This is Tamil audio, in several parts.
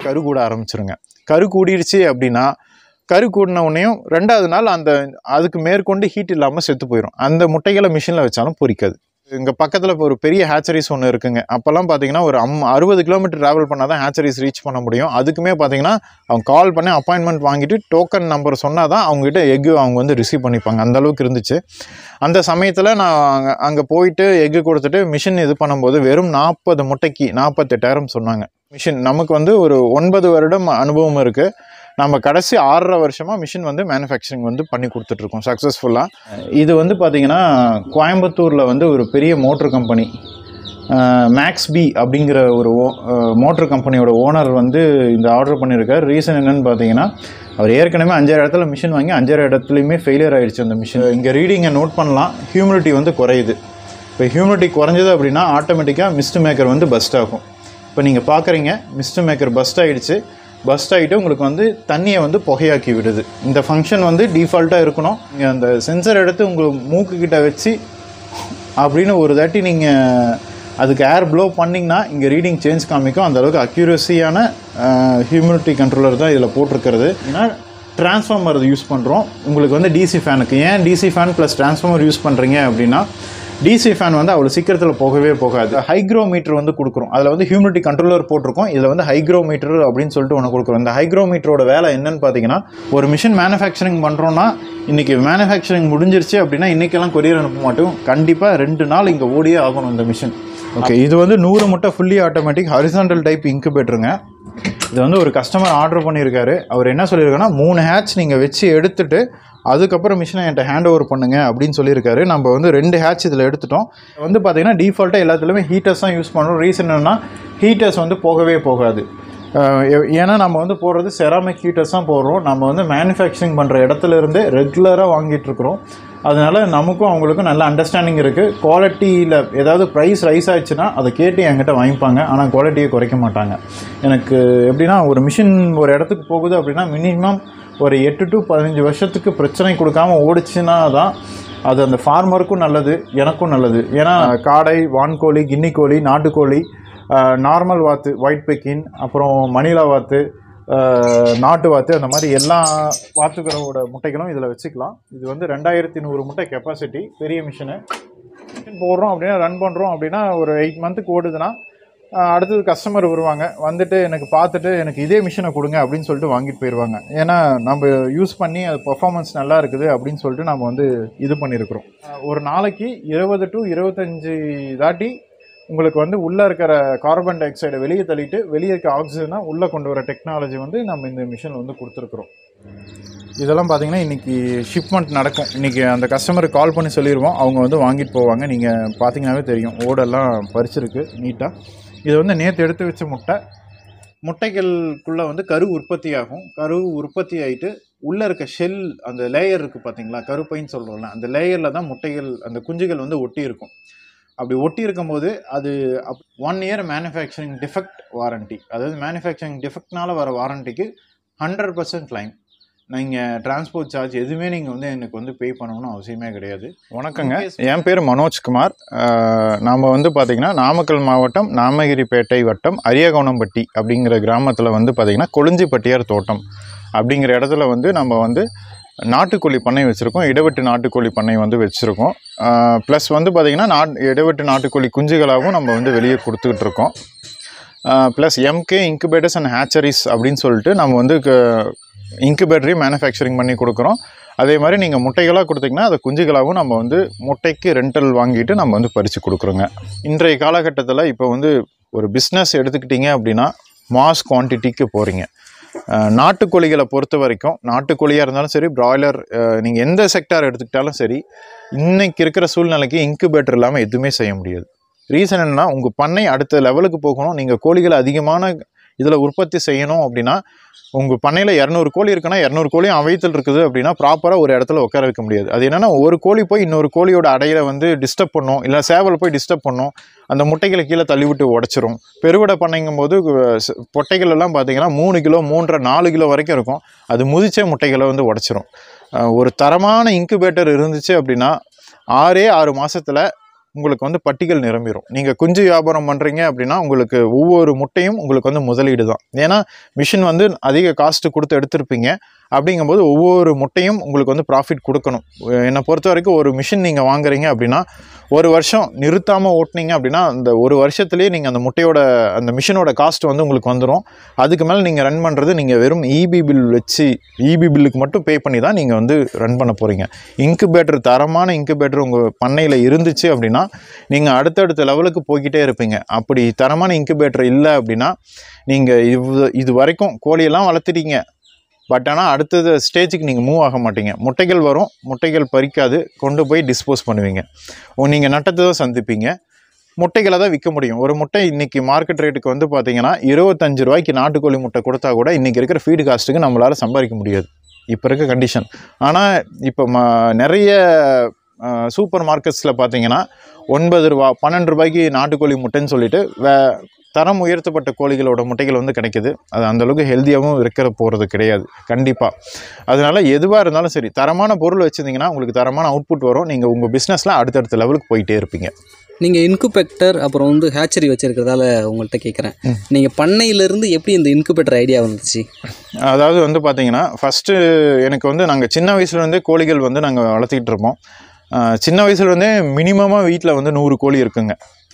கரு கூட ஆரம்பிச்சிருங்க கரு கூடிடுச்சு அப்படின்னா கரு கூடின உடனேயும் ரெண்டாவது நாள் அந்த அதுக்கு மேற்கொண்டு ஹீட் இல்லாமல் செத்து போயிடும் அந்த முட்டைகளை மிஷினில் வச்சாலும் பொரிக்காது இங்கே பக்கத்தில் இப்போ ஒரு பெரிய ஹேச்சரிஸ் ஒன்று இருக்குங்க அப்போல்லாம் பார்த்தீங்கன்னா ஒரு அம் அறுபது கிலோமீட்டர் ட்ராவல் பண்ணால் தான் ஹேச்சரிஸ் ரீச் பண்ண முடியும் அதுக்குமே பார்த்தீங்கன்னா அவங்க கால் பண்ணி அப்பாயின்மெண்ட் வாங்கிட்டு டோக்கன் நம்பர் சொன்னால் தான் அவங்ககிட்ட எக்கு அவங்க வந்து ரிசீவ் பண்ணிப்பாங்க அந்த அளவுக்கு இருந்துச்சு அந்த சமயத்தில் நான் அங்கே அங்கே போயிட்டு எக்கு கொடுத்துட்டு மிஷின் இது பண்ணும்போது வெறும் நாற்பது முட்டைக்கு நாற்பத்தெட்டாயிரம் சொன்னாங்க மிஷின் நமக்கு வந்து ஒரு ஒன்பது வருடம் அனுபவம் இருக்குது நம்ம கடைசி ஆறரை வருஷமாக மிஷின் வந்து மேனுஃபேக்சரிங் வந்து பண்ணி கொடுத்துட்ருக்கோம் சக்ஸஸ்ஃபுல்லாக இது வந்து பார்த்திங்கன்னா கோயம்புத்தூரில் வந்து ஒரு பெரிய மோட்ரு கம்பெனி மேக்ஸ் பி அப்படிங்கிற ஒரு மோட்ரு கம்பெனியோட ஓனர் வந்து இந்த ஆர்டர் பண்ணியிருக்கார் ரீசன் என்னன்னு பார்த்தீங்கன்னா அவர் ஏற்கனவே அஞ்சாறு இடத்துல மிஷின் வாங்கி அஞ்சாறு இடத்துலையுமே ஃபெயிலியர் ஆயிடுச்சு அந்த மிஷின் இங்கே ரீடிங்கை நோட் பண்ணலாம் ஹியூமிடிட்டி வந்து குறையுது இப்போ ஹியூமிடிட்டி குறைஞ்சது அப்படின்னா ஆட்டோமேட்டிக்காக மிஸ்ட் மேக்கர் வந்து பஸ்ட் ஆகும் இப்போ நீங்கள் பார்க்குறீங்க மிஸ்ட் மேக்கர் பஸ்ட் ஆகிடுச்சு பஸ்ட் ஆகிட்டு உங்களுக்கு வந்து தண்ணியை வந்து புகையாக்கி விடுது இந்த ஃபங்க்ஷன் வந்து டிஃபால்ட்டாக இருக்கணும் நீங்கள் அந்த சென்சர் எடுத்து உங்கள் மூக்கு கிட்ட வச்சு அப்படின்னு ஒரு தாட்டி நீங்கள் அதுக்கு ஏர் ப்ளோ பண்ணிங்கன்னா இங்கே ரீடிங் சேஞ்ச் காமிக்கும் அந்த அளவுக்கு அக்யூரஸியான ஹியூமிடிட்டி கண்ட்ரோலர் தான் இதில் போட்டிருக்கிறது ஏன்னா டிரான்ஸ்ஃபார்மர் யூஸ் பண்ணுறோம் உங்களுக்கு வந்து டிசி ஃபேனுக்கு ஏன் DC fan plus transformer use பண்ணுறீங்க அப்படின்னா டிசி ஃபேன் வந்து அவ்வளோ சீக்கிரத்தில் போகவே போகாது ஹைக்ரோமீட்டர் வந்து கொடுக்குறோம் அதில் வந்து ஹியூமிடிட்டி கண்ட்ரோலர் போட்டிருக்கோம் இதில் வந்து ஹைக்ரோமீட்டர் அப்படின்னு சொல்லிட்டு ஒன்று கொடுக்குறோம் இந்த ஹைக்ரோமீட்டரோட வேலை என்னன்னு பார்த்தீங்கன்னா ஒரு மிஷின் மேனுஃபேக்சரிங் பண்ணுறோன்னா இன்றைக்கி மேனுஃபேக்சரிங் முடிஞ்சிருச்சு அப்படின்னா இன்றைக்கெல்லாம் கொரியர் அனுப்ப மாட்டோம் கண்டிப்பாக ரெண்டு நாள் இங்கே ஓடியே ஆகணும் இந்த மிஷின் ஓகே இது வந்து நூறு முட்டை ஃபுல்லி ஆட்டோமேட்டிக் ஹரிசாண்டல் டைப் இன்குபேட்டருங்க இது வந்து ஒரு கஸ்டமர் ஆர்டர் பண்ணியிருக்காரு அவர் என்ன சொல்லியிருக்காருன்னா மூணு ஹேட்ச் நீங்கள் வச்சு எடுத்துட்டு அதுக்கப்புறம் மிஷினை என்கிட்ட ஹேண்ட் ஓவர் பண்ணுங்க அப்படின்னு சொல்லியிருக்காரு நம்ம வந்து ரெண்டு ஹேட்ச் இதில் எடுத்துட்டோம் வந்து பார்த்தீங்கன்னா டிஃபால்ட்டாக எல்லாத்துலேயுமே ஹீட்டர்ஸ் தான் யூஸ் பண்ணுறோம் ரீசன் என்னன்னா ஹீட்டர்ஸ் வந்து போகவே போகாது அஹ் எ- ஏன்னா நம்ம வந்து போடுறது செராமிக் ஹீட்டர்ஸ் தான் போடுறோம் நம்ம வந்து மேனுஃபேக்சரிங் பண்ணுற இடத்துல இருந்தே ரெகுலராக வாங்கிட்டு இருக்கிறோம் அதனால நமக்கும் அவங்களுக்கும் நல்ல அண்டர்ஸ்டாண்டிங் இருக்குது குவாலிட்டியில் ஏதாவது ப்ரைஸ் ரைஸ் ஆயிடுச்சுன்னா அதை கேட்டு என்கிட்ட வாங்கிப்பாங்க ஆனால் குவாலிட்டியை குறைக்க மாட்டாங்க எனக்கு எப்படின்னா ஒரு மிஷின் ஒரு இடத்துக்கு போகுது அப்படின்னா மினிமம் ஒரு எட்டு டு பதினஞ்சு வருஷத்துக்கு பிரச்சனை கொடுக்காம ஓடிச்சுன்னா தான் அது அந்த ஃபார்மருக்கும் நல்லது எனக்கும் நல்லது ஏன்னா காடை வான்கோழி கின்னி கோழி நாட்டுக்கோழி நார்மல் வாத்து ஒயிட் பெக்கின் அப்புறம் மணிலா வாத்து ஆஹ், நாட்டு வாத்து அந்த மாதிரி எல்லா வாத்துகளோட முட்டைகளும் இதில் வச்சுக்கலாம் இது வந்து ரெண்டாயிரத்தி நூறு முட்டை கெப்பாசிட்டி பெரிய மிஷினு போடுறோம் அப்படின்னா ரன் பண்ணுறோம் அப்படின்னா ஒரு எயிட் மந்த்துக்கு ஓடுதுன்னா ஆஹ், அடுத்தது கஸ்டமர் வருவாங்க வந்துட்டு எனக்கு பார்த்துட்டு எனக்கு இதே மிஷினை கொடுங்க அப்படின்னு சொல்லிட்டு வாங்கிட்டு போயிடுவாங்க ஏன்னா நம்ம யூஸ் பண்ணி அது பர்ஃபார்மன்ஸ் நல்லா இருக்குது அப்படின்னு சொல்லிட்டு நம்ம வந்து இது பண்ணியிருக்கிறோம் ஆஹ், ஒரு நாளைக்கு இருபது டு இருபத்தஞ்சி தாட்டி உங்களுக்கு வந்து உள்ளே இருக்கிற கார்பன் டை ஆக்சைடை வெளியே தள்ளிட்டு வெளியே இருக்க ஆக்சிஜனை உள்ளே கொண்டு வர டெக்னாலஜி வந்து நம்ம இந்த மிஷின் வந்து கொடுத்துருக்குறோம் இதெல்லாம் பார்த்தீங்கன்னா இன்றைக்கி ஷிப்மெண்ட் நடக்கும் இன்றைக்கி அந்த கஸ்டமருக்கு கால் பண்ணி சொல்லிடுவோம் அவங்க வந்து வாங்கிட்டு போவாங்க நீங்கள் பார்த்தீங்கன்னாவே தெரியும் ஓடெல்லாம் பறிச்சிருக்கு நீட்டாக இது வந்து நேற்று எடுத்து வச்ச முட்டை முட்டைகளுக்குள்ளே வந்து கரு உற்பத்தி ஆகும் கரு உற்பத்தி ஆகிட்டு உள்ளே இருக்க ஷெல் அந்த லேயர் இருக்குது பார்த்தீங்களா கருப்பைன்னு சொல்கிறோம்ல அந்த லேயரில் தான் முட்டைகள் அந்த குஞ்சுகள் வந்து ஒட்டி இருக்கும் அப்படி ஒட்டி இருக்கும்போது அது one year manufacturing defect warranty அதாவது மேனுஃபேக்சரிங் டிஃபெக்ட்னால வர வாரண்டிக்கு ஹண்ட்ரட் பர்சன்ட் கிளைம் நீங்கள் டிரான்ஸ்போர்ட் சார்ஜ் எதுவுமே நீங்கள் வந்து எனக்கு வந்து பே பண்ணணும்னு அவசியமே கிடையாது வணக்கங்க என் பேர் மனோஜ்குமார் நாம் வந்து பார்த்திங்கன்னா நாமக்கல் மாவட்டம் நாமகிரிப்பேட்டை வட்டம் அரியகவுனம்பட்டி அப்படிங்கிற கிராமத்தில் வந்து பார்த்திங்கன்னா கொளிஞ்சிப்பட்டியார் தோட்டம் அப்படிங்கிற இடத்துல வந்து நம்ம வந்து நாட்டுக்கோழி பண்ணை வச்சுருக்கோம் இடைவெட்டு நாட்டுக்கோழி பண்ணை வந்து வச்சுருக்கோம் ப்ளஸ் வந்து பார்த்திங்கன்னா நாட் இடைவெட்டு நாட்டுக்கோழி குஞ்சுகளாகவும் நம்ம வந்து வெளியே கொடுத்துக்கிட்டு இருக்கோம் plus MK incubators and hatcheries அப்படின்னு சொல்லிட்டு நம்ம வந்து இன்குபேட்டரையும் மேனுஃபேக்சரிங் பண்ணி கொடுக்குறோம் அதே மாதிரி நீங்கள் முட்டைகளாக கொடுத்தீங்கன்னா அதை குஞ்சுகளாகவும் நம்ம வந்து முட்டைக்கு ரெண்டல் வாங்கிட்டு நம்ம வந்து பறித்து கொடுக்குறோங்க இன்றைய காலகட்டத்தில் இப்போ வந்து ஒரு பிஸ்னஸ் எடுத்துக்கிட்டிங்க அப்படின்னா மாஸ் குவான்டிட்டிக்கு போகிறீங்க நாட்டுக்கோழிகளை பொறுத்த வரைக்கும் நாட்டுக்கோழியாக இருந்தாலும் சரி பிராய்லர் நீங்கள் எந்த செக்டார் எடுத்துக்கிட்டாலும் சரி இன்னைக்கு இருக்கிற சூழ்நிலைக்கு இன்குபேட்டர் இல்லாமல் எதுவுமே செய்ய முடியாது ரீசன் என்னன்னா உங்கள் பண்ணை அடுத்த லெவலுக்கு போகணும் நீங்கள் கோழிகளை அதிகமான இதில் உற்பத்தி செய்யணும் அப்படின்னா உங்கள் பண்ணையில் இரநூறு கோழி இருக்குன்னா இரநூறு கோழியும் அவைத்தல் இருக்குது அப்படின்னா ப்ராப்பராக ஒரு இடத்துல உட்கார வைக்க முடியாது அது என்னென்னா ஒரு கோழி போய் இன்னொரு கோழியோட அடையில வந்து டிஸ்டர்ப் பண்ணும் இல்லை சேவல் போய் டிஸ்டர்ப் பண்ணும் அந்த முட்டைகளை கீழே தள்ளிவிட்டு உடச்சிரும் பெருவிடை பண்ணைங்கும் போது அஹ், ஸ்- பொட்டைகள் எல்லாம் பார்த்தீங்கன்னா மூணு கிலோ மூன்றரை நாலு கிலோ வரைக்கும் இருக்கும் அது முதிச்சே முட்டைகளை வந்து உடச்சிரும் அஹ், ஒரு தரமான இன்குபேட்டர் இருந்துச்சு அப்படின்னா ஆறே ஆறு மாசத்துல உங்களுக்கு வந்து பட்டிகள் நிரம்பிடும் நீங்கள் குஞ்சு வியாபாரம் பண்ணுறீங்க அப்படின்னா உங்களுக்கு ஒவ்வொரு முட்டையும் உங்களுக்கு வந்து முதலீடு தான் ஏன்னா மிஷின் வந்து அதிக காஸ்ட்டு கொடுத்து எடுத்திருப்பீங்க அப்படிங்கும்போது ஒவ்வொரு முட்டையும் உங்களுக்கு வந்து ப்ராஃபிட் கொடுக்கணும் என்னை பொறுத்த வரைக்கும் ஒரு மிஷின் நீங்கள் வாங்குறீங்க அப்படின்னா ஒரு வருஷம் நிறுத்தாமல் ஓட்டுனீங்க அப்படின்னா அந்த ஒரு வருஷத்துலேயே நீங்கள் அந்த முட்டையோட அந்த மிஷினோட காஸ்ட் வந்து உங்களுக்கு வந்துடும் அதுக்கு மேலே நீங்கள் ரன் பண்ணுறது நீங்கள் வெறும் இபி பில் வச்சு இபி பில்லுக்கு மட்டும் பே பண்ணி தான் நீங்கள் வந்து ரன் பண்ண போகிறீங்க இன்குபேட்டர் தரமான இன்குபேட்டர் உங்கள் பண்ணையில் இருந்துச்சு அப்படின்னா நீங்கள் அடுத்தடுத்த லெவலுக்கு போய்கிட்டே இருப்பீங்க அப்படி தரமான இன்குபேட்டர் இல்லை அப்படின்னா நீங்கள் இது இது வரைக்கும் கோழியெல்லாம் வளர்த்துட்டீங்க பட் ஆனால் அடுத்தது ஸ்டேஜுக்கு நீங்கள் மூவ் ஆக மாட்டீங்க முட்டைகள் வரும் முட்டைகள் பறிக்காது கொண்டு போய் டிஸ்போஸ் பண்ணுவீங்க நீங்கள் நட்டத்தை தான் சந்திப்பீங்க முட்டைகளை தான் விற்க முடியும் ஒரு முட்டை இன்றைக்கி மார்க்கெட் ரேட்டுக்கு வந்து பார்த்தீங்கன்னா இருபத்தஞ்சு ரூபாய்க்கு நாட்டுக்கோழி முட்டை கொடுத்தா கூட இன்றைக்கி இருக்கிற ஃபீடு காஸ்ட்டுக்கு நம்மளால் சம்பாதிக்க முடியாது இப்போ இருக்க கண்டிஷன் ஆனால் இப்போ ம நிறைய சூப்பர் மார்க்கெட்ஸில் பார்த்தீங்கன்னா ஒன்பது ரூபா பன்னெண்டு ரூபாய்க்கு நாட்டுக்கோழி முட்டைன்னு சொல்லிட்டு வே தரம் உயர்த்தப்பட்ட கோழிகளோட முட்டைகள் வந்து கிடைக்குது அது அந்தளவுக்கு ஹெல்த்தியாகவும் இருக்கிற போகிறது கிடையாது கண்டிப்பாக அதனால எதுவாக இருந்தாலும் சரி தரமான பொருள் வச்சுருந்தீங்கன்னா உங்களுக்கு தரமான அவுட்புட் வரும் நீங்கள் உங்கள் பிஸ்னஸில் அடுத்தடுத்த லெவலுக்கு போயிட்டே இருப்பீங்க நீங்கள் இன்குபேக்டர் அப்புறம் வந்து ஹேச்சரி வச்சிருக்கிறதால உங்கள்கிட்ட கேட்குறேன் நீங்கள் பண்ணையிலேருந்து எப்படி இந்த இன்குபேட்டர் ஐடியா வந்துச்சு அதாவது வந்து பார்த்தீங்கன்னா ஃபஸ்ட்டு எனக்கு வந்து நாங்கள் சின்ன வயசுலேருந்தே கோழிகள் வந்து நாங்கள் வளர்த்திக்கிட்டு இருப்போம் ஆஹ் சின்ன வயசுலேருந்தே மினிமமாக வீட்டில் வந்து நூறு கோழி இருக்குங்க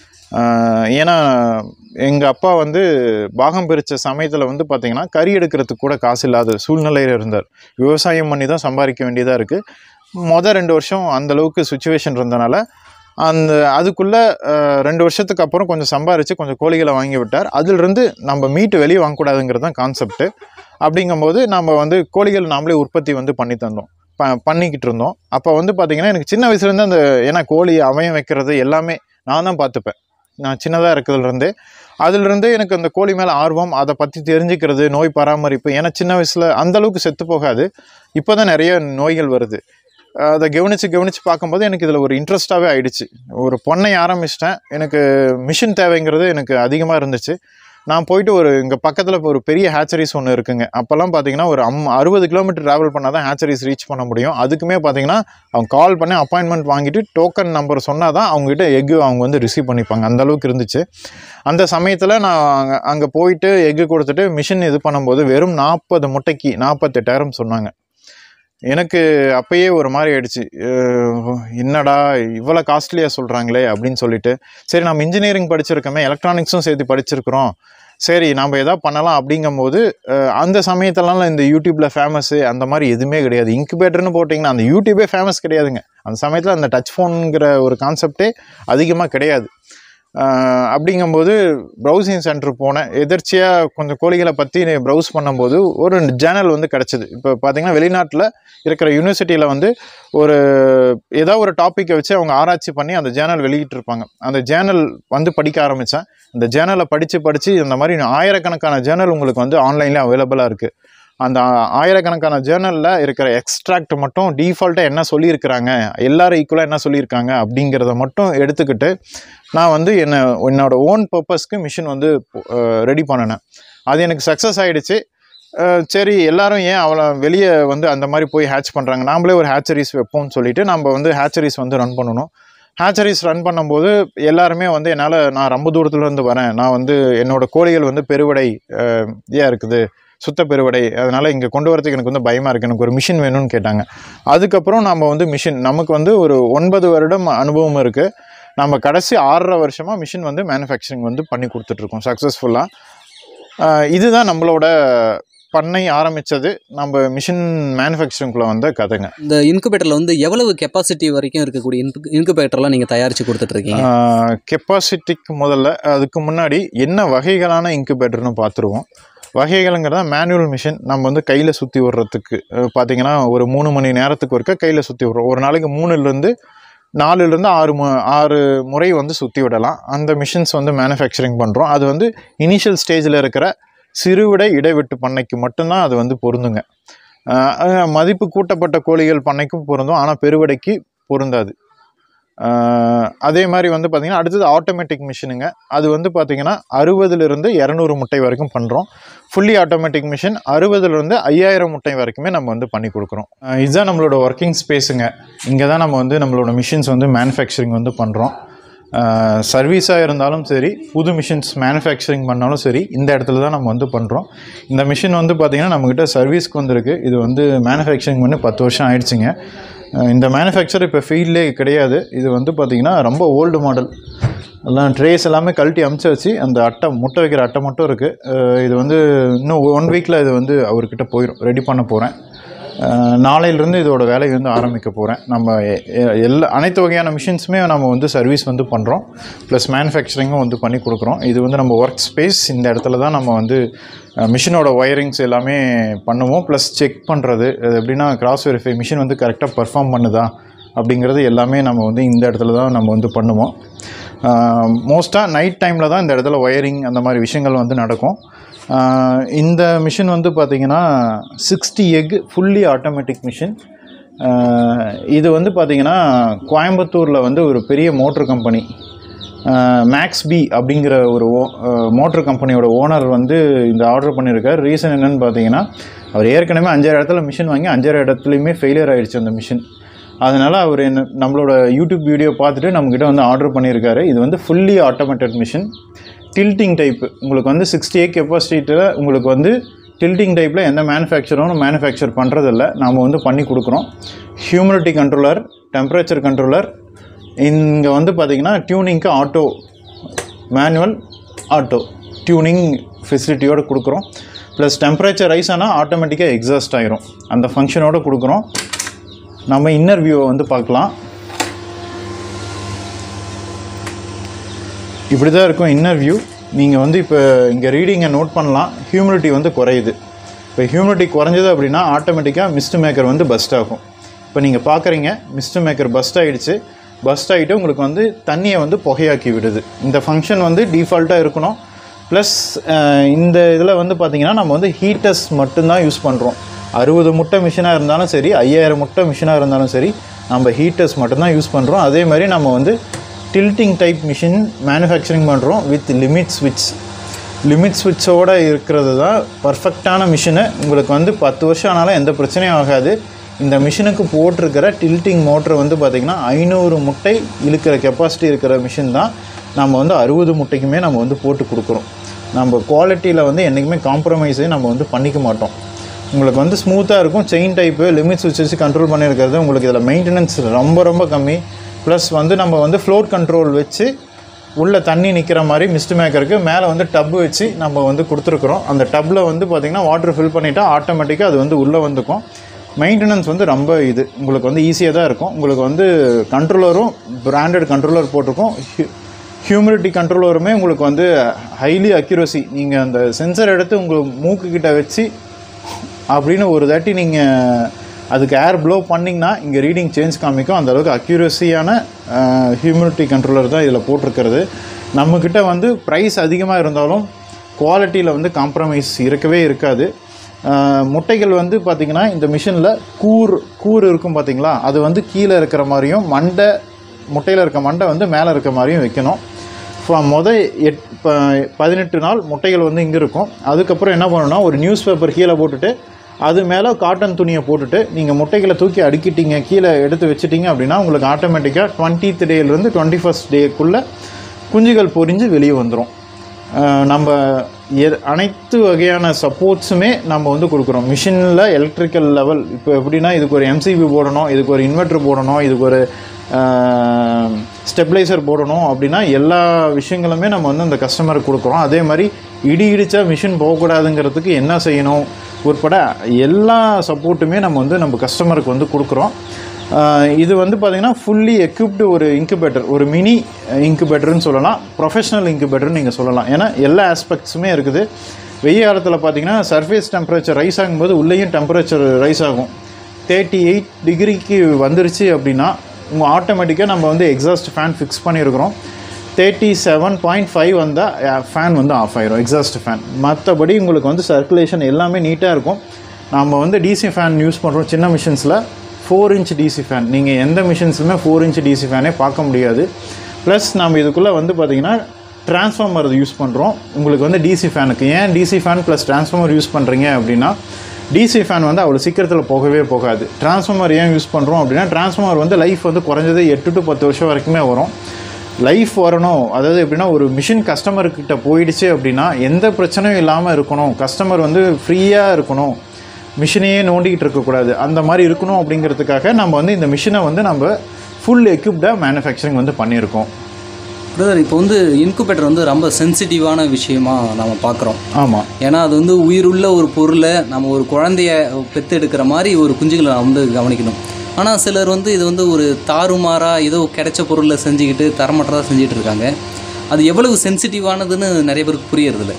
ஆஹ் ஏன்னா எங்கள் அப்பா வந்து பாகம் பிரித்த சமயத்தில் வந்து பார்த்திங்கன்னா கறி எடுக்கிறதுக்கு கூட காசு இல்லாத சூழ்நிலையில் இருந்தார் விவசாயம் பண்ணி தான் சம்பாதிக்க வேண்டியதாக இருக்குது மொதல் ரெண்டு வருஷம் அந்தளவுக்கு சுச்சுவேஷன் இருந்தனால அந்த அதுக்குள்ளே ரெண்டு வருஷத்துக்கு அப்புறம் கொஞ்சம் சம்பாரித்து கொஞ்சம் கோழிகளை வாங்கி விட்டார் அதிலிருந்து நம்ம மீட்டு வெளியே வாங்கக்கூடாதுங்கிறது தான் கான்செப்ட்டு அப்படிங்கும்போது நம்ம வந்து கோழிகள் நாமளே உற்பத்தி வந்து பண்ணி தந்தோம் ப பண்ணிக்கிட்டு இருந்தோம் அப்போ வந்து பார்த்திங்கன்னா எனக்கு சின்ன வயசுலேருந்து அந்த ஏன்னா கோழி அவயம் வைக்கிறது எல்லாமே நான் தான் பார்த்துப்பேன் நான் சின்னதாக இருக்கிறதுலேருந்தே அதிலிருந்தே எனக்கு அந்த கோழி மேலே ஆர்வம் அதை பற்றி தெரிஞ்சுக்கிறது நோய் பராமரிப்பு ஏன்னா சின்ன வயசில் அந்தளவுக்கு செத்து போகாது இப்போ தான் நிறைய நோய்கள் வருது அதை கவனித்து கவனித்து பார்க்கும்போது எனக்கு இதில் ஒரு இன்ட்ரெஸ்ட்டாகவே ஆயிடுச்சு ஒரு பொண்ணை ஆரம்பிச்சிட்டேன் எனக்கு மிஷின் தேவைங்கிறது எனக்கு அதிகமாக இருந்துச்சு நான் போயிட்டு ஒரு இங்கே பக்கத்தில் இப்போ ஒரு பெரிய ஹேச்சரிஸ் ஒன்று இருக்குங்க அப்போல்லாம் பார்த்தீங்கன்னா ஒரு அம் அறுபது கிலோமீட்டர் ட்ராவல் பண்ணால் தான் ஹேச்சரிஸ் ரீச் பண்ண முடியும் அதுக்குமே பார்த்தீங்கன்னா அவங்க கால் பண்ணி அப்பாயின்மெண்ட் வாங்கிட்டு டோக்கன் நம்பர் சொன்னால் தான் அவங்ககிட்ட எக்கு அவங்க வந்து ரிசீவ் பண்ணிப்பாங்க அந்த அளவுக்கு இருந்துச்சு அந்த சமயத்தில் நான் அங்கே அங்கே போயிட்டு எக்கு கொடுத்துட்டு மிஷின் இது பண்ணும்போது வெறும் நாற்பது முட்டைக்கு நாற்பத்தெட்டாயிரம் சொன்னாங்க எனக்கு அப்பயே ஒரு மாதிரி ஆயிடுச்சு அஹ் என்னடா இவ்வளோ காஸ்ட்லியாக சொல்கிறாங்களே அப்படின்னு சொல்லிட்டு சரி நம்ம இன்ஜினியரிங் படிச்சிருக்கோமே எலக்ட்ரானிக்ஸும் சேர்த்து படிச்சிருக்கிறோம் சரி நம்ம எதாவது பண்ணலாம் அப்படிங்கும்போது அஹ் அந்த சமயத்துலலாம் இந்த யூடியூப்பில் ஃபேமஸ்ஸு அந்த மாதிரி எதுவுமே கிடையாது இன்குபேட்டர்னு போட்டிங்கன்னா அந்த யூடியூபே ஃபேமஸ் கிடையாதுங்க அந்த சமயத்தில் அந்த டச் ஃபோனுங்கிற ஒரு கான்செப்டே அதிகமாக கிடையாது ஆஹ் அப்படிங்கும்போது ப்ரௌசிங் சென்டர் போனேன் எதிர்ச்சியாக கொஞ்சம் கோழிகளை பற்றி ப்ரௌஸ் பண்ணும்போது ஒரு சேனல் வந்து கிடச்சிது இப்போ பார்த்தீங்கன்னா வெளிநாட்டில் இருக்கிற யூனிவர்சிட்டியில் வந்து ஒரு ஏதோ ஒரு டாப்பிக்கை வச்சு அவங்க ஆராய்ச்சி பண்ணி அந்த ஜேர்னல் வெளியிட்டிருப்பாங்க அந்த ஜேர்னல் வந்து படிக்க ஆரம்பித்தேன் அந்த ஜேர்னலை படித்து படித்து இந்த மாதிரி ஆயிரக்கணக்கான ஜேர்னல் உங்களுக்கு வந்து ஆன்லைனில் அவைலபிளாக இருக்குது அந்த ஆயிரக்கணக்கான ஜேர்னலில் இருக்கிற எக்ஸ்ட்ராக்ட் மட்டும் டிஃபால்ட்டாக என்ன சொல்லியிருக்கிறாங்க எல்லாரும் ஈக்குவலாக என்ன சொல்லியிருக்காங்க அப்படிங்கிறத மட்டும் எடுத்துக்கிட்டு நான் வந்து என்ன என்னோட ஓன் பர்பஸ்க்கு மிஷின் வந்து ரெடி பண்ணினேன் அது எனக்கு சக்ஸஸ் ஆகிடுச்சு சரி எல்லாரும் ஏன் அவளை வெளியே வந்து அந்த மாதிரி போய் ஹேட்ச் பண்ணுறாங்க நாமளே ஒரு ஹேச்சரிஸ் வைப்போம்னு சொல்லிட்டு நம்ம வந்து ஹேச்சரிஸ் வந்து ரன் பண்ணணும் ஹேச்சரிஸ் ரன் பண்ணும்போது எல்லாருமே வந்து என்னால் நான் ரொம்ப தூரத்துலேருந்து வரேன் நான் வந்து என்னோட கோழிகள் வந்து பெருவடை அஹ், ஏன் இருக்குது சுத்த பெருவடை அதனால் இங்கே கொண்டு வரதுக்கு எனக்கு வந்து பயமாக இருக்குது எனக்கு ஒரு மிஷின் வேணும்னு கேட்டாங்க அதுக்கப்புறம் நம்ம வந்து மிஷின் நமக்கு வந்து ஒரு ஒன்பது வருடம் அனுபவம் இருக்குது நம்ம கடைசி ஆறரை வருஷமாக மிஷின் வந்து மேனுஃபேக்சரிங் வந்து பண்ணி கொடுத்துட்ருக்கோம் சக்ஸஸ்ஃபுல்லாக இதுதான் நம்மளோட பண்ணை ஆரம்பித்தது நம்ம மிஷின் மேனுஃபேக்சரிங்குள்ளே வந்த கதைங்க இந்த இன்குபேட்டரில் வந்து எவ்வளவு கெப்பாசிட்டி வரைக்கும் இருக்கக்கூடிய இன்கு இன்குபேட்டர்லாம் நீங்கள் தயாரித்து கொடுத்துட்ருக்கீங்க கெப்பாசிட்டிக்கு முதல்ல அதுக்கு முன்னாடி என்ன வகைகளான இன்குபேட்டர்னு பார்த்துருவோம் வகைகளுங்கிறத மேனுவல் மிஷின் நம்ம வந்து கையில் சுற்றி விடுறதுக்கு அஹ் பார்த்தீங்கன்னா ஒரு மூணு மணி நேரத்துக்கு ஒருக்க கையில் சுற்றி விடுறோம் ஒரு நாளைக்கு மூணுலேருந்து நாலுலேருந்து ஆறு மு ஆறு முறை வந்து சுற்றி விடலாம் அந்த மிஷின்ஸ் வந்து மேனுஃபேக்சரிங் பண்ணுறோம் அது வந்து இனிஷியல் ஸ்டேஜில் இருக்கிற சிறுவிடை இடைவெட்டு பண்ணைக்கு மட்டும்தான் அது வந்து பொருந்துங்க அஹ் அஹ் மதிப்பு கூட்டப்பட்ட கோழிகள் பண்ணைக்கும் பொருந்தும் ஆனால் பெருவடைக்கு பொருந்தாது அஹ் அதே மாதிரி வந்து பார்த்திங்கன்னா அடுத்தது ஆட்டோமேட்டிக் மிஷினுங்க அது வந்து பார்த்திங்கன்னா அறுபதுலேருந்து இரநூறு முட்டை வரைக்கும் பண்ணுறோம் ஃபுல்லி ஆட்டோமேட்டிக் மிஷின் அறுபதுலேருந்து ஐயாயிரம் முட்டை வரைக்குமே நம்ம வந்து பண்ணி கொடுக்குறோம் அஹ் இதுதான் நம்மளோட ஒர்க்கிங் ஸ்பேஸுங்க இங்கே தான் நம்ம வந்து நம்மளோட மிஷின்ஸ் வந்து மேனுஃபேக்சரிங் வந்து பண்ணுறோம் சர்வீஸாக இருந்தாலும் சரி புது மிஷின்ஸ் மேனுஃபேக்சரிங் பண்ணாலும் சரி இந்த இடத்துல தான் நம்ம வந்து பண்ணுறோம் இந்த மிஷின் வந்து பார்த்திங்கன்னா நம்மக்கிட்ட சர்வீஸ்க்கு வந்திருக்கு இது வந்து மேனுஃபேக்சரிங் பண்ணி பத்து வருஷம் ஆயிடுச்சுங்க அஹ் இந்த மேனுஃபேக்சர் இப்போ ஃபீல்ட்லே கிடையாது இது வந்து பார்த்திங்கன்னா ரொம்ப ஓல்டு மாடல் எல்லாம் ட்ரேஸ் எல்லாமே கழட்டி அமுச்சு வச்சு அந்த அட்டை முட்டை வைக்கிற அட்டை மட்டும் இருக்குது இது வந்து இன்னும் ஒன் வீக்கில் இது வந்து அவர்கிட்ட போயிடும் ரெடி பண்ண போகிறேன் நாளையிலேருந்து இதோட வேலையை வந்து ஆரம்பிக்க போகிறேன் நம்ம எ- எ- எல்லா அனைத்து வகையான மிஷின்ஸுமே நம்ம வந்து சர்வீஸ் வந்து பண்ணுறோம் ப்ளஸ் மேனுஃபேக்சரிங்கும் வந்து பண்ணி கொடுக்குறோம் இது வந்து நம்ம ஒர்க் ஸ்பேஸ் இந்த இடத்துல தான் நம்ம வந்து மிஷினோட ஒயரிங்ஸ் எல்லாமே பண்ணுவோம் ப்ளஸ் செக் பண்ணுறது அது எப்படின்னா கிராஸ் வெரிஃபை மிஷின் வந்து கரெக்டாக பர்ஃபார்ம் பண்ணுதா அப்படிங்கிறது எல்லாமே நம்ம வந்து இந்த இடத்துல தான் நம்ம வந்து பண்ணுவோம் மோஸ்ட்டாக நைட் டைமில் தான் இந்த இடத்துல ஒயரிங் அந்த மாதிரி விஷயங்கள் வந்து நடக்கும் ஆஹ் இந்த மிஷின் வந்து பார்த்திங்கன்னா sixty egg fully automatic machine இது வந்து பார்த்திங்கன்னா கோயம்புத்தூரில் வந்து ஒரு பெரிய மோட்ரு கம்பெனி மேக்ஸ் பி அப்படிங்கிற ஒரு மோட்ரு கம்பெனியோட ஓனர் வந்து இந்த ஆர்டர் பண்ணியிருக்கார் ரீசன் என்னன்னு பார்த்தீங்கன்னா அவர் ஏற்கனவே அஞ்சாறு இடத்துல மிஷின் வாங்கி அஞ்சாறு இடத்துலையுமே ஃபெயிலியர் ஆயிடுச்சு அந்த மிஷின் அதனால் அவர் என்ன நம்மளோட யூடியூப் வீடியோ பார்த்துட்டு நம்மக்கிட்ட வந்து ஆர்டர் பண்ணியிருக்காரு இது வந்து fully automated machine tilting type உங்களுக்கு வந்து சிக்ஸ்டி எயிட் கெப்பாசிட்டியில் உங்களுக்கு வந்து டில்ட்டிங் டைப்பில் எந்த மேனுஃபேக்சரும் மேனுஃபேக்சர் பண்ணுறதில்ல நாம் வந்து பண்ணி கொடுக்குறோம் ஹியூமிடிட்டி கண்ட்ரோலர் டெம்பரேச்சர் கண்ட்ரோலர் இங்கே வந்து பார்த்திங்கன்னா டியூனிங்க்கு ஆட்டோ மேனுவல் ஆட்டோ டியூனிங் ஃபெசிலிட்டியோடு கொடுக்குறோம் ப்ளஸ் டெம்பரேச்சர் ரைஸ் ஆனால் ஆட்டோமேட்டிக்காக எக்ஸாஸ்ட் ஆயிரும் அந்த ஃபங்க்ஷனோட கொடுக்குறோம் நம்ம இன்னர் வியூவை வந்து பார்க்கலாம் இப்படி தான் இருக்கும் இன்னர் வியூ நீங்கள் வந்து இப்போ இங்கே ரீடிங்கை நோட் பண்ணலாம் ஹியூமிடிட்டி வந்து குறையுது இப்போ ஹியூமிடிட்டி குறைஞ்சது அப்படின்னா ஆட்டோமேட்டிக்காக மிஸ்ட் மேக்கர் வந்து பஸ்ட் ஆகும் இப்போ நீங்கள் பார்க்குறீங்க மிஸ்ட் மேக்கர் பஸ்ட் ஆகிடுச்சு பஸ்ட் ஆகிட்டு உங்களுக்கு வந்து தண்ணியை வந்து புகையாக்கி விடுது இந்த ஃபங்க்ஷன் வந்து டிஃபால்ட்டாக இருக்கணும் ப்ளஸ் இந்த இதில் வந்து பார்த்திங்கன்னா நம்ம வந்து ஹீட்டர்ஸ் மட்டும்தான் யூஸ் பண்ணுறோம் அறுபது முட்டை மிஷினாக இருந்தாலும் சரி ஐயாயிரம் முட்டை மிஷினாக இருந்தாலும் சரி நம்ம ஹீட்டர்ஸ் மட்டும்தான் யூஸ் பண்ணுறோம் அதே மாதிரி நம்ம வந்து டில்ட்டிங் டைப் மிஷின் மேனுஃபேக்சரிங் பண்ணுறோம் வித் லிமிட் ஸ்விட்ச் லிமிட் ஸ்விட்சோடு இருக்கிறது தான் பர்ஃபெக்டான மிஷினு உங்களுக்கு வந்து பத்து வருஷம் ஆனாலும் எந்த பிரச்சனையும் ஆகாது இந்த மிஷினுக்கு போட்டிருக்கிற டில்ட்டிங் மோட்ரு வந்து பார்த்திங்கன்னா ஐநூறு முட்டை இழுக்கிற கெப்பாசிட்டி இருக்கிற மிஷின் தான் நம்ம வந்து அறுபது முட்டைக்குமே நம்ம வந்து போட்டு கொடுக்குறோம் நம்ம குவாலிட்டியில் வந்து என்றைக்குமே காம்ப்ரமைஸே நம்ம வந்து பண்ணிக்க மாட்டோம் உங்களுக்கு வந்து ஸ்மூத்தாக இருக்கும் செயின் டைப்பு லிமிட் ஸ்விட்ச் வச்சு கண்ட்ரோல் பண்ணியிருக்கிறது உங்களுக்கு இதில் மெயின்டெனன்ஸ் ரொம்ப ரொம்ப கம்மி ப்ளஸ் வந்து நம்ம வந்து ஃப்ளோர் கண்ட்ரோல் வச்சு உள்ளே தண்ணி நிற்கிற மாதிரி மிஸ்ட் மேக்கருக்கு மேலே வந்து டப்பு வச்சு நம்ம வந்து கொடுத்துருக்குறோம் அந்த டப்பில் வந்து பார்த்திங்கன்னா வாட்டர் ஃபில் பண்ணிட்டா ஆட்டோமேட்டிக்காக அது வந்து உள்ளே வந்துக்கும் மெயின்டெனன்ஸ் வந்து ரொம்ப இது உங்களுக்கு வந்து ஈஸியாக தான் இருக்கும் உங்களுக்கு வந்து கண்ட்ரோலரும் பிராண்டட் கண்ட்ரோலர் போட்டிருக்கோம் ஹியூமிடிட்டி கண்ட்ரோலருமே உங்களுக்கு வந்து ஹைலி அக்யூரசி நீங்கள் அந்த சென்சர் எடுத்து உங்கள் மூக்கு கிட்ட வச்சு அப்படின்னு ஒரு தாட்டி நீங்கள் அதுக்கு ஏர் ப்ளோ பண்ணிங்கன்னா இங்கே ரீடிங் சேஞ்ச் காமிக்கும் அந்த அளவுக்கு அக்யூரஸியான ஹியூமிடிட்டி கண்ட்ரோலர் தான் இதில் போட்டிருக்கிறது நம்மக்கிட்ட வந்து ப்ரைஸ் அதிகமாக இருந்தாலும் குவாலிட்டியில் வந்து காம்ப்ரமைஸ் இருக்கவே இருக்காது அஹ், முட்டைகள் வந்து பார்த்திங்கன்னா இந்த மிஷினில் கூர் கூர் இருக்கும் பார்த்தீங்களா அது வந்து கீழே இருக்கிற மாதிரியும் மண்டை முட்டையில் இருக்க மண்டை வந்து மேலே இருக்க மாதிரியும் வைக்கணும் இப்போ மொதல் எட் இப்போ பதினெட்டு நாள் முட்டைகள் வந்து இங்கே இருக்கும் அதுக்கப்புறம் என்ன பண்ணணும்னா ஒரு நியூஸ் பேப்பர் கீழே போட்டுட்டு அது மேலே காட்டன் துணியை போட்டுட்டு நீங்கள் முட்டைகளை தூக்கி அடுக்கிட்டீங்க கீழே எடுத்து வச்சிட்டீங்க அப்படின்னா உங்களுக்கு ஆட்டோமேட்டிக்காக டுவெண்ட்டீத் டேலேருந்து டுவெண்ட்டி ஃபஸ்ட் டேக்குள்ளே குஞ்சுகள் பொரிஞ்சு வெளியே வந்துடும் நம்ம எ- அனைத்து வகையான சப்போர்ட்ஸுமே நம்ம வந்து கொடுக்குறோம் மிஷினில் எலக்ட்ரிக்கல் லெவல் இப்போ எப்படின்னா இதுக்கு ஒரு எம்சிபி போடணும் இதுக்கு ஒரு இன்வெர்ட்டர் போடணும் இதுக்கு ஒரு ஸ்டெபிளைசர் போடணும் அப்படின்னா எல்லா விஷயங்களுமே நம்ம வந்து அந்த கஸ்டமருக்கு கொடுக்குறோம் அதே மாதிரி இடி இடித்தா மிஷின் போகக்கூடாதுங்கிறதுக்கு என்ன செய்யணும் உட்பட எல்லா சப்போர்ட்டுமே நம்ம வந்து நம்ம கஸ்டமருக்கு வந்து கொடுக்குறோம் ஆஹ் இது வந்து பார்த்திங்கன்னா ஃபுல்லி எக்யூப்டு ஒரு இன்குபேட்டர் ஒரு மினி இன்குபேட்டர்னு சொல்லலாம் ப்ரொஃபஷனல் இன்குபேட்டர்னு நீங்கள் சொல்லலாம் ஏன்னா எல்லா ஆஸ்பெக்ட்ஸுமே இருக்குது வெய்ய காலத்தில் பார்த்தீங்கன்னா சர்ஃபேஸ் டெம்பரேச்சர் ரைஸ் ஆகும்போது உள்ளேயும் டெம்பரேச்சர் ரைஸ் ஆகும் தேர்ட்டி எயிட் டிகிரிக்கு வந்துருச்சு அப்படின்னா உங்கள் ஆட்டோமேட்டிக்காக நம்ம வந்து எக்ஸாஸ்ட் ஃபேன் ஃபிக்ஸ் பண்ணியிருக்கிறோம் தேர்ட்டி செவன் பாயிண்ட் ஃபைவ் வந்தால் ஃபேன் வந்து ஆஃப் ஆயிரும் எக்ஸாஸ்ட் ஃபேன் மற்றபடி உங்களுக்கு வந்து சர்க்குலேஷன் எல்லாமே நீட்டாக இருக்கும் நம்ம வந்து டிசி ஃபேன் யூஸ் பண்ணுறோம் சின்ன மிஷின்ஸில் ஃபோர் இன்ச் டிசி ஃபேன் நீங்கள் எந்த மிஷின்ஸுமே ஃபோர் இன்ச் டிசி ஃபேனே பார்க்க முடியாது ப்ளஸ் நம்ம இதுக்குள்ளே வந்து பார்த்திங்கன்னா டிரான்ஸ்ஃபார்மர் யூஸ் பண்ணுறோம் உங்களுக்கு வந்து டிசி ஃபேனுக்கு ஏன் DC fan plus transformer use பண்ணுறீங்க அப்படின்னா டிசி ஃபேன் வந்து அவ்வளோ சீக்கிரத்தில் போகவே போகாது டிரான்ஸ்ஃபார்மர் ஏன் யூஸ் பண்ணுறோம் அப்படின்னா டிரான்ஸ்ஃபார்மர் வந்து லைஃப் வந்து குறைஞ்சது எட்டு டு பத்து வருஷம் வரைக்குமே வரும் லைஃப் வரணும் அதாவது எப்படின்னா ஒரு மிஷின் கஸ்டமர்கிட்ட போயிடுச்சு அப்படின்னா எந்த பிரச்சனையும் இல்லாமல் இருக்கணும் கஸ்டமர் வந்து ஃப்ரீயாக இருக்கணும் மிஷினையே நோண்டிக்கிட்டு இருக்கக்கூடாது அந்த மாதிரி இருக்கணும் அப்படிங்கிறதுக்காக நம்ம வந்து இந்த மிஷினை வந்து நம்ம ஃபுல் எக்யூப்டாக மேனுஃபேக்சரிங் வந்து பண்ணியிருக்கோம் பிரதர் இப்போ வந்து இன்குபேட்டர் வந்து ரொம்ப சென்சிட்டிவான விஷயமா நம்ம பார்க்குறோம் ஆமாம் ஏன்னா அது வந்து உயிருள்ள ஒரு பொருளை நம்ம ஒரு குழந்தைய பெத்தெடுக்கிற மாதிரி ஒரு குஞ்சுகளை வந்து கவனிக்கணும் ஆனால் சிலர் வந்து இது வந்து ஒரு தாறுமாறாக ஏதோ கிடைச்ச பொருளை செஞ்சுக்கிட்டு தரமற்றதாக செஞ்சுட்டு இருக்காங்க அது எவ்வளவு சென்சிட்டிவானதுன்னு நிறைய பேருக்கு புரியறதில்ல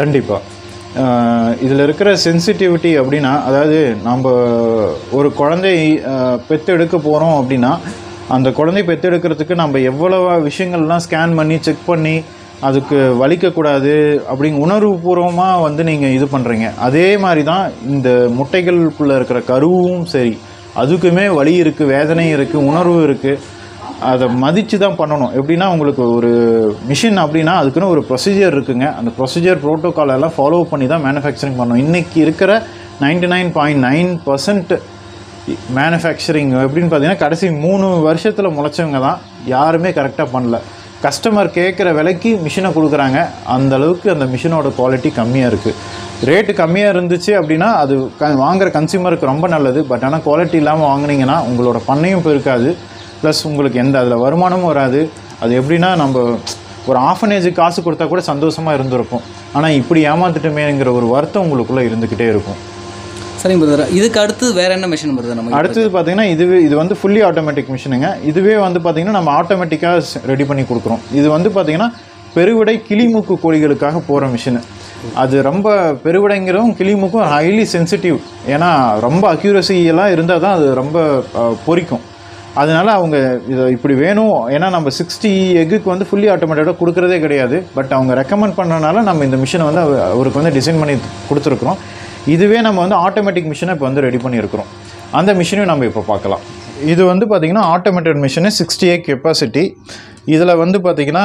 கண்டிப்பாக இதில் இருக்கிற சென்சிட்டிவிட்டி அப்படின்னா அதாவது நம்ம ஒரு குழந்தை அஹ், பெத்தெடுக்க போகிறோம் அப்படின்னா அந்த குழந்தை பெத்தெடுக்கிறதுக்கு நம்ம எவ்வளவு விஷயங்கள்லாம் ஸ்கேன் பண்ணி செக் பண்ணி அதுக்கு வலிக்கக்கூடாது அப்படிங்க உணர்வுபூர்வமாக வந்து நீங்கள் இது பண்ணுறீங்க அதே மாதிரி தான் இந்த முட்டைகளுக்குள்ளே இருக்கிற கருவும் சரி அதுக்குமே வலி இருக்குது வேதனை இருக்குது உணர்வு இருக்குது அதை மதித்து தான் பண்ணணும் எப்படின்னா உங்களுக்கு ஒரு மிஷின் அப்படின்னா அதுக்குன்னு ஒரு ப்ரொசீஜர் இருக்குங்க அந்த ப்ரொசீஜர் ப்ரோட்டோகால் எல்லாம் ஃபாலோ பண்ணி தான் மேனுஃபேக்சரிங் பண்ணணும் இன்றைக்கி இருக்கிற ninety nine point nine percent manufacturing எப்படின்னு பார்த்தீங்கன்னா கடைசி மூணு வருஷத்தில் முளைச்சவங்க தான் யாருமே கரெக்டாக பண்ணல கஸ்டமர் கேட்குற விலைக்கு மிஷினை கொடுக்குறாங்க அந்த அளவுக்கு அந்த மிஷினோட குவாலிட்டி கம்மியாக இருக்குது ரேட்டு கம்மியாக இருந்துச்சு அப்படின்னா அது க வாங்குற கன்சியூமருக்கு ரொம்ப நல்லது பட் ஆனால் குவாலிட்டி இல்லாமல் வாங்குனீங்கன்னா உங்களோட பண்ணையும் போயிருக்காது ப்ளஸ் உங்களுக்கு எந்த அதில் வருமானமும் வராது அது எப்படின்னா நம்ம ஒரு ஆஃபனேஜுக்கு காசு கொடுத்தா கூட சந்தோஷமாக இருந்திருக்கும் ஆனால் இப்படி ஏமாத்துட்டுமேங்கிற ஒரு வருத்தம் உங்களுக்குள்ளே இருந்துக்கிட்டே இருக்கும் சரிங்க பிரதர் இதுக்கு அடுத்து வேற என்ன மிஷின் பிரதர் நம்ம அடுத்தது பார்த்தீங்கன்னா இதுவே இது வந்து ஃபுல்லி ஆட்டோமேட்டிக் மிஷினுங்க இதுவே வந்து பார்த்தீங்கன்னா நம்ம ஆட்டோமேட்டிக்காக ரெடி பண்ணி கொடுக்குறோம் இது வந்து பார்த்தீங்கன்னா பெருவிடை கிளிமூக்கு கோழிகளுக்காக போகிற மிஷினு அது ரொம்ப பெருவிடைங்கிறதும் கிளிமூக்கும் ஹைலி சென்சிட்டிவ் ஏன்னா ரொம்ப அக்யூரசி எல்லாம் இருந்தால் தான் அது ரொம்ப அஹ், பொரிக்கும் அதனால அவங்க இதை இப்படி வேணும் ஏன்னா நம்ம சிக்ஸ்டி எக்குக்கு வந்து ஃபுல்லி ஆட்டோமேட்டிக்காக கொடுக்குறதே கிடையாது பட் அவங்க ரெக்கமெண்ட் பண்ணனால நம்ம இந்த மிஷினை வந்து அவ- அவருக்கு வந்து டிசைன் பண்ணி கொடுத்துருக்குறோம் இதுவே நம்ம வந்து ஆட்டோமேட்டிக் மிஷினை இப்போ வந்து ரெடி பண்ணியிருக்கிறோம் அந்த மிஷினையும் நம்ம இப்போ பார்க்கலாம் இது வந்து பார்த்திங்கன்னா automated machine sixty eight capacity இதில் வந்து பார்த்திங்கன்னா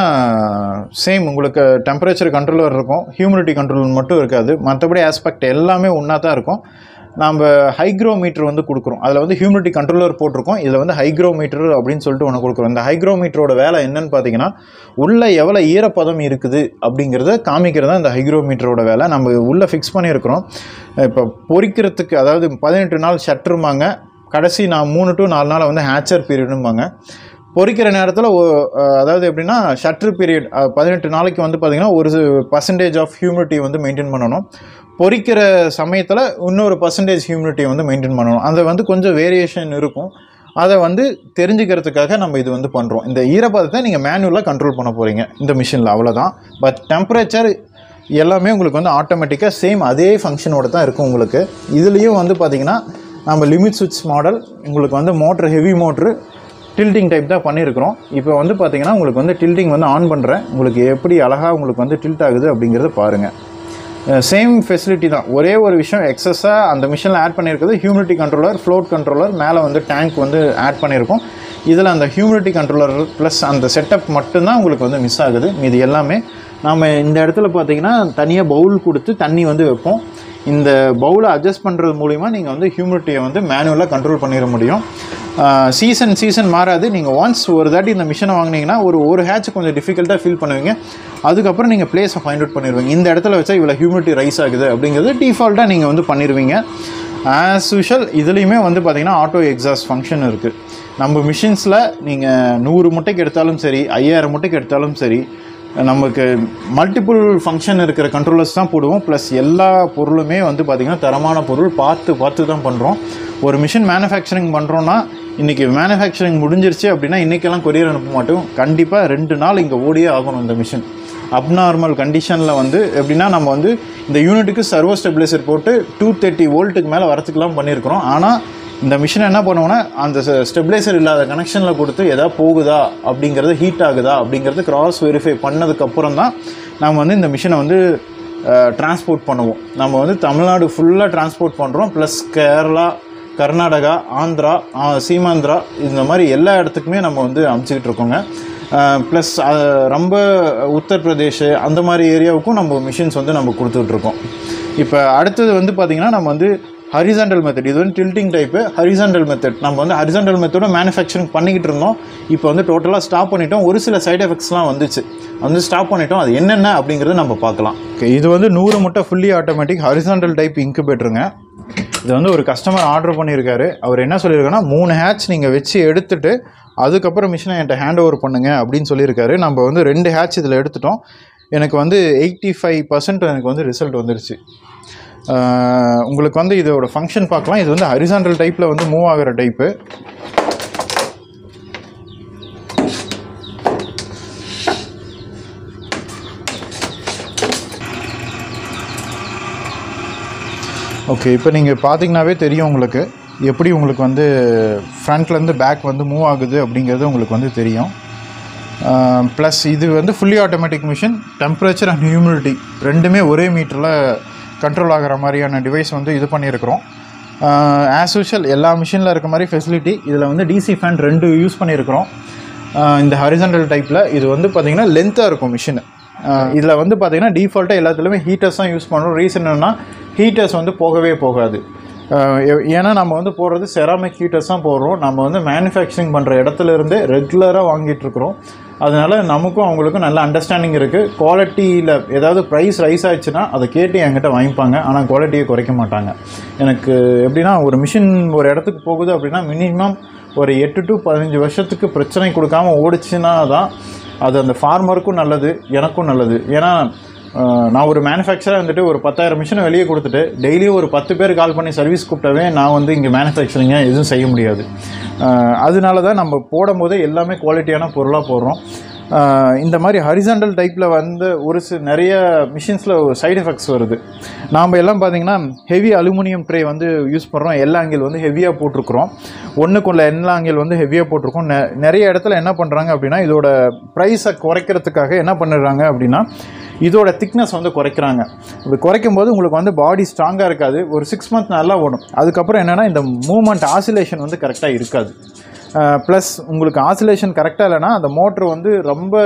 சேம் உங்களுக்கு டெம்பரேச்சர் கண்ட்ரோலர் இருக்கும் ஹியூமிடிட்டி கண்ட்ரோல் மட்டும் இருக்காது மற்றபடி ஆஸ்பெக்ட் எல்லாமே ஒன்றா தான் இருக்கும் நம்ம ஹைக்ரோமீட்டர் வந்து கொடுக்குறோம் அதில் வந்து ஹியூமிடிட்டி கண்ட்ரோலர் போட்டிருக்கோம் இதில் வந்து ஹைக்ரோமீட்டர் அப்படின்னு சொல்லிட்டு ஒன்று கொடுக்குறோம் இந்த ஹைக்ரோமீட்டரோட வேலை என்னன்னு பார்த்தீங்கன்னா உள்ள எவ்வளோ ஈரப்பதம் இருக்குது அப்படிங்கிறத காமிக்கிறது தான் இந்த ஹைக்ரோமீட்டரோட வேலை நம்ம உள்ளே ஃபிக்ஸ் பண்ணியிருக்கிறோம் இப்போ பொரிக்கிறதுக்கு அதாவது பதினெட்டு நாள் ஷட்டருமாங்க கடைசி நான் மூணு டு நாலு நாள் வந்து ஹேச்சர் பீரியடும்பாங்க பொரிக்கிற நேரத்தில் அதாவது எப்படின்னா ஷட்டர் பீரியட் பதினெட்டு நாளைக்கு வந்து பார்த்திங்கன்னா ஒரு பர்சன்டேஜ் ஆஃப் ஹியூமிடிட்டி வந்து மெயின்டைன் பண்ணணும் பொரிக்கிற சமயத்தில் இன்னொரு பர்சன்டேஜ் ஹியூமிடிட்டி வந்து மெயின்டைன் பண்ணணும் அது வந்து கொஞ்சம் வேரியேஷன் இருக்கும் அதை வந்து தெரிஞ்சுக்கிறதுக்காக நம்ம இது வந்து பண்ணுறோம் இந்த ஈரப்பதத்தை நீங்கள் மேனுவலாக கண்ட்ரோல் பண்ண போகிறீங்க இந்த மிஷினில் அவ்வளோதான் பட் டெம்பரேச்சர் எல்லாமே உங்களுக்கு வந்து ஆட்டோமேட்டிக்காக சேம் அதே ஃபங்க்ஷனோட தான் இருக்கும் உங்களுக்கு இதுலேயும் வந்து பார்த்திங்கன்னா நம்ம லிமிட் சுவிட்ச் மாடல் உங்களுக்கு வந்து motor heavy motor tilting type தான் பண்ணியிருக்கிறோம் இப்போ வந்து பார்த்தீங்கன்னா உங்களுக்கு வந்து டில்டிங் வந்து ஆன் பண்ணுறேன் உங்களுக்கு எப்படி அழகாக உங்களுக்கு வந்து டில்ட் ஆகுது அப்படிங்கிறத பாருங்கள் சேம் ஃபெசிலிட்டி தான் ஒரே ஒரு விஷயம் எக்ஸஸாக அந்த மிஷினில் ஆட் பண்ணியிருக்கிறது ஹியூமிடிட்டி கண்ட்ரோலர் ஃப்ளோட் கண்ட்ரோலர் மேலே வந்து டேங்க் வந்து ஆட் பண்ணியிருக்கோம் இதில் அந்த ஹியூமிடிட்டி கண்ட்ரோலர் ப்ளஸ் அந்த செட்டப் மட்டும்தான் உங்களுக்கு வந்து மிஸ் ஆகுது மீதி எல்லாமே நாம் இந்த இடத்துல பார்த்தீங்கன்னா தனியாக பவுல் கொடுத்து தண்ணி வந்து வைப்போம் இந்த பவுலை அட்ஜஸ்ட் பண்ணுறது மூலிமா நீங்கள் வந்து ஹியூமிடிட்டியை வந்து மேனுவலாக கண்ட்ரோல் பண்ணிட முடியும் சீசன் சீசன் மாறாது நீங்கள் ஒன்ஸ் ஒரு தாட்டி இந்த மிஷினை வாங்குனீங்கன்னா ஒரு ஒரு ஹேட்ச் கொஞ்சம் டிஃபிகல்ட்டாக ஃபீல் பண்ணுவீங்க அதுக்கப்புறம் நீங்கள் பிளேஸை ஃபைண்ட் அவுட் பண்ணிடுவீங்க இந்த இடத்துல வச்சா இவ்வளோ ஹியூமிடிட்டி ரைஸ் ஆகுது அப்படிங்கிறது டிஃபால்ட்டாக நீங்கள் வந்து பண்ணிடுவீங்க ஆஸ் யூஷுவல் இதுலேயுமே வந்து பார்த்தீங்கன்னா ஆட்டோ எக்ஸாஸ்ட் ஃபங்க்ஷன் இருக்குது நம்ம மிஷின்ஸில் நீங்கள் நூறு முட்டைக்கு எடுத்தாலும் சரி ஐயாயிரம் முட்டைக்கு எடுத்தாலும் சரி நமக்கு மல்டிபிள் ஃபங்க்ஷன் இருக்கிற கண்ட்ரோலர்ஸ் தான் போடுவோம் ப்ளஸ் எல்லா பொருளுமே வந்து பார்த்திங்கன்னா தரமான பொருள் பார்த்து பார்த்து தான் பண்ணுறோம் ஒரு மிஷின் மேனுஃபேக்சரிங் பண்ணுறோன்னா இன்றைக்கி மேனுஃபேக்சரிங் முடிஞ்சிருச்சு அப்படின்னா இன்றைக்கெல்லாம் கொரியர் அனுப்ப மாட்டோம் கண்டிப்பாக ரெண்டு நாள் இங்கே ஓடியே ஆகணும் இந்த மிஷின் அப்நார்மல் கண்டிஷனில் வந்து எப்படின்னா நம்ம வந்து இந்த யூனிட்டுக்கு சர்வோ ஸ்டெபிலைசர் போட்டு டூ தேர்ட்டி வோல்ட்டுக்கு மேலே வரத்துக்குலாம் பண்ணியிருக்கிறோம் ஆனால் இந்த மிஷினை என்ன பண்ணுவோன்னா அந்த ஸ்டெபிலைசர் இல்லாத கனெக்ஷனில் கொடுத்து எதா போகுதா அப்படிங்கிறது ஹீட் ஆகுதா அப்படிங்கிறது கிராஸ் வெரிஃபை பண்ணதுக்கப்புறம் தான் நம்ம வந்து இந்த மிஷினை வந்து டிரான்ஸ்போர்ட் பண்ணுவோம் நம்ம வந்து தமிழ்நாடு ஃபுல்லாக டிரான்ஸ்போர்ட் பண்ணுறோம் ப்ளஸ் கேரளா கர்நாடகா ஆந்திரா ஆ, சீமாந்திரா இந்த மாதிரி எல்லா இடத்துக்குமே நம்ம வந்து அமுச்சிக்கிட்டு இருக்கோங்க ப்ளஸ் ரொம்ப உத்தரப்பிரதேஷ் அந்த மாதிரி ஏரியாவுக்கும் நம்ம மிஷின்ஸ் வந்து நம்ம கொடுத்துட்ருக்கோம் இப்போ அடுத்தது வந்து பார்த்திங்கன்னா நம்ம வந்து ஹரிசாண்டல் மெத்தட் இது வந்து டில்ட்டிங் டைப்பு ஹரிசாண்டல் மெத்தட் நம்ம வந்து ஹரிசாண்டல் மெத்தடும் மேனுஃபேக்சரிங் பண்ணிக்கிட்டு இருந்தோம் இப்போ வந்து டோட்டலாக ஸ்டாப் பண்ணிட்டோம் ஒரு சில சைடு எஃபெக்ட்ஸ்லாம் வந்துச்சு வந்து ஸ்டாப் பண்ணிட்டோம் அது என்னென்ன அப்படிங்கிறத நம்ம பார்க்கலாம் ஓகே இது வந்து நூறு முட்டை ஃபுல்லி ஆட்டோமேட்டிக் ஹரிசாண்டல் டைப் இன்குபேட்டருங்க இது வந்து ஒரு கஸ்டமர் ஆர்டர் பண்ணியிருக்காரு அவர் என்ன சொல்லியிருக்காருன்னா மூணு ஹேட்ச் நீங்கள் வச்சு எடுத்துட்டு அதுக்கப்புறம் மிஷினை என்கிட்ட ஹேண்ட் ஓவர் பண்ணுங்க அப்படின்னு சொல்லியிருக்காரு நம்ம வந்து ரெண்டு ஹேட்ச் இதில் எடுத்துட்டோம் எனக்கு வந்து எயிட்டி ஃபைவ் பர்சன்ட் எனக்கு வந்து ரிசல்ட் வந்துருச்சு ஆஹ் உங்களுக்கு வந்து இதோட ஃபங்க்ஷன் பார்க்கலாம் இது வந்து ஹரிசாண்டல் டைப்பில் வந்து மூவ் ஆகிற டைப்பு ஓகே இப்போ நீங்கள் பார்த்தீங்கன்னாவே தெரியும் உங்களுக்கு எப்படி உங்களுக்கு வந்து ஃப்ரண்ட்லேருந்து பேக் வந்து மூவ் ஆகுது அப்படிங்கிறது உங்களுக்கு வந்து தெரியும் ப்ளஸ் இது வந்து fully automatic machine temperature and humidity ரெண்டுமே ஒரே மீட்டரில் கண்ட்ரோல் ஆகிற மாதிரியான டிவைஸ் வந்து இது பண்ணியிருக்கிறோம் ஆஸ் யூஷுவல் எல்லா மிஷினில் இருக்க மாதிரி ஃபெசிலிட்டி இதில் வந்து டிசி ஃபேன் ரெண்டு யூஸ் பண்ணியிருக்கிறோம் ஆஹ் இந்த ஹரிசண்டல் டைப்பில் இது வந்து பார்த்திங்கன்னா லென்த்தாக இருக்கும் மிஷின் இதில் வந்து பார்த்திங்கன்னா டிஃபால்ட்டாக எல்லாத்துலேயுமே ஹீட்டர்ஸ் தான் யூஸ் பண்ணுறோம் ரீசன் என்னென்னா ஹீட்டர்ஸ் வந்து போகவே போகாது ஆஹ் ஏ- ஏன்னா நம்ம வந்து போடுறது செராமிக் ஹீட்டர்ஸ் தான் போடுறோம் நம்ம வந்து மேனுஃபேக்சரிங் பண்ணுற இடத்துல இருந்தே ரெகுலராக வாங்கிட்டு இருக்கிறோம் அதனால் நமக்கும் அவங்களுக்கும் நல்ல அண்டர்ஸ்டாண்டிங் இருக்குது குவாலிட்டியில் ஏதாவது ப்ரைஸ் ரைஸ் ஆயிடுச்சுன்னா அதை கேட்டு என்கிட்ட வாங்கிப்பாங்க ஆனால் குவாலிட்டியை குறைக்க மாட்டாங்க எனக்கு எப்படின்னா ஒரு மிஷின் ஒரு இடத்துக்கு போகுது அப்படின்னா மினிமம் ஒரு எட்டு டு பதினஞ்சு வருஷத்துக்கு பிரச்சனை கொடுக்காம ஓடிச்சுன்னா தான் அது அந்த ஃபார்மருக்கும் நல்லது எனக்கும் நல்லது ஏன்னா ஆஹ், நான் ஒரு மேனுஃபேக்சராக வந்துட்டு ஒரு பத்தாயிரம் மிஷினை வெளியே கொடுத்துட்டு டெய்லியும் ஒரு பத்து பேர் கால் பண்ணி சர்வீஸ் கூப்பிட்டவே நான் வந்து இங்கே மேனுஃபேக்சரிங்கை எதுவும் செய்ய முடியாது ஆஹ், அதனால தான் நம்ம போடும்போதே எல்லாமே குவாலிட்டியான பொருளாக போடுறோம் ஆஹ், இந்த மாதிரி ஹரிசாண்டல் டைப்பில் வந்து ஒரு சில நிறைய மிஷின்ஸில் சைடு எஃபெக்ட்ஸ் வருது நாம் எல்லாம் பார்த்தீங்கன்னா ஹெவி அலுமினியம் ட்ரே வந்து யூஸ் பண்ணுறோம் எல்லா ஆங்கிள் வந்து ஹெவியாக போட்டிருக்கிறோம் ஒன்றுக்குள்ள எல்லா ஆங்கிள் வந்து ஹெவியாக போட்டிருக்கோம் நெ- நிறைய இடத்துல என்ன பண்ணுறாங்க அப்படின்னா இதோட ப்ரைஸை குறைக்கிறதுக்காக என்ன பண்ணிடுறாங்க அப்படின்னா இதோட திக்னஸ் வந்து குறைக்கிறாங்க இப்படி குறைக்கும் போது உங்களுக்கு வந்து பாடி ஸ்ட்ராங்காக இருக்காது ஒரு சிக்ஸ் மந்த் நல்லா ஓடும் அதுக்கப்புறம் என்னென்னா இந்த மூமெண்ட் ஆசிலேஷன் வந்து கரெக்டாக இருக்காது ப்ளஸ் உங்களுக்கு ஆசிலேஷன் கரெக்டாக இல்லைன்னா அந்த மோட்ரு வந்து ரொம்ப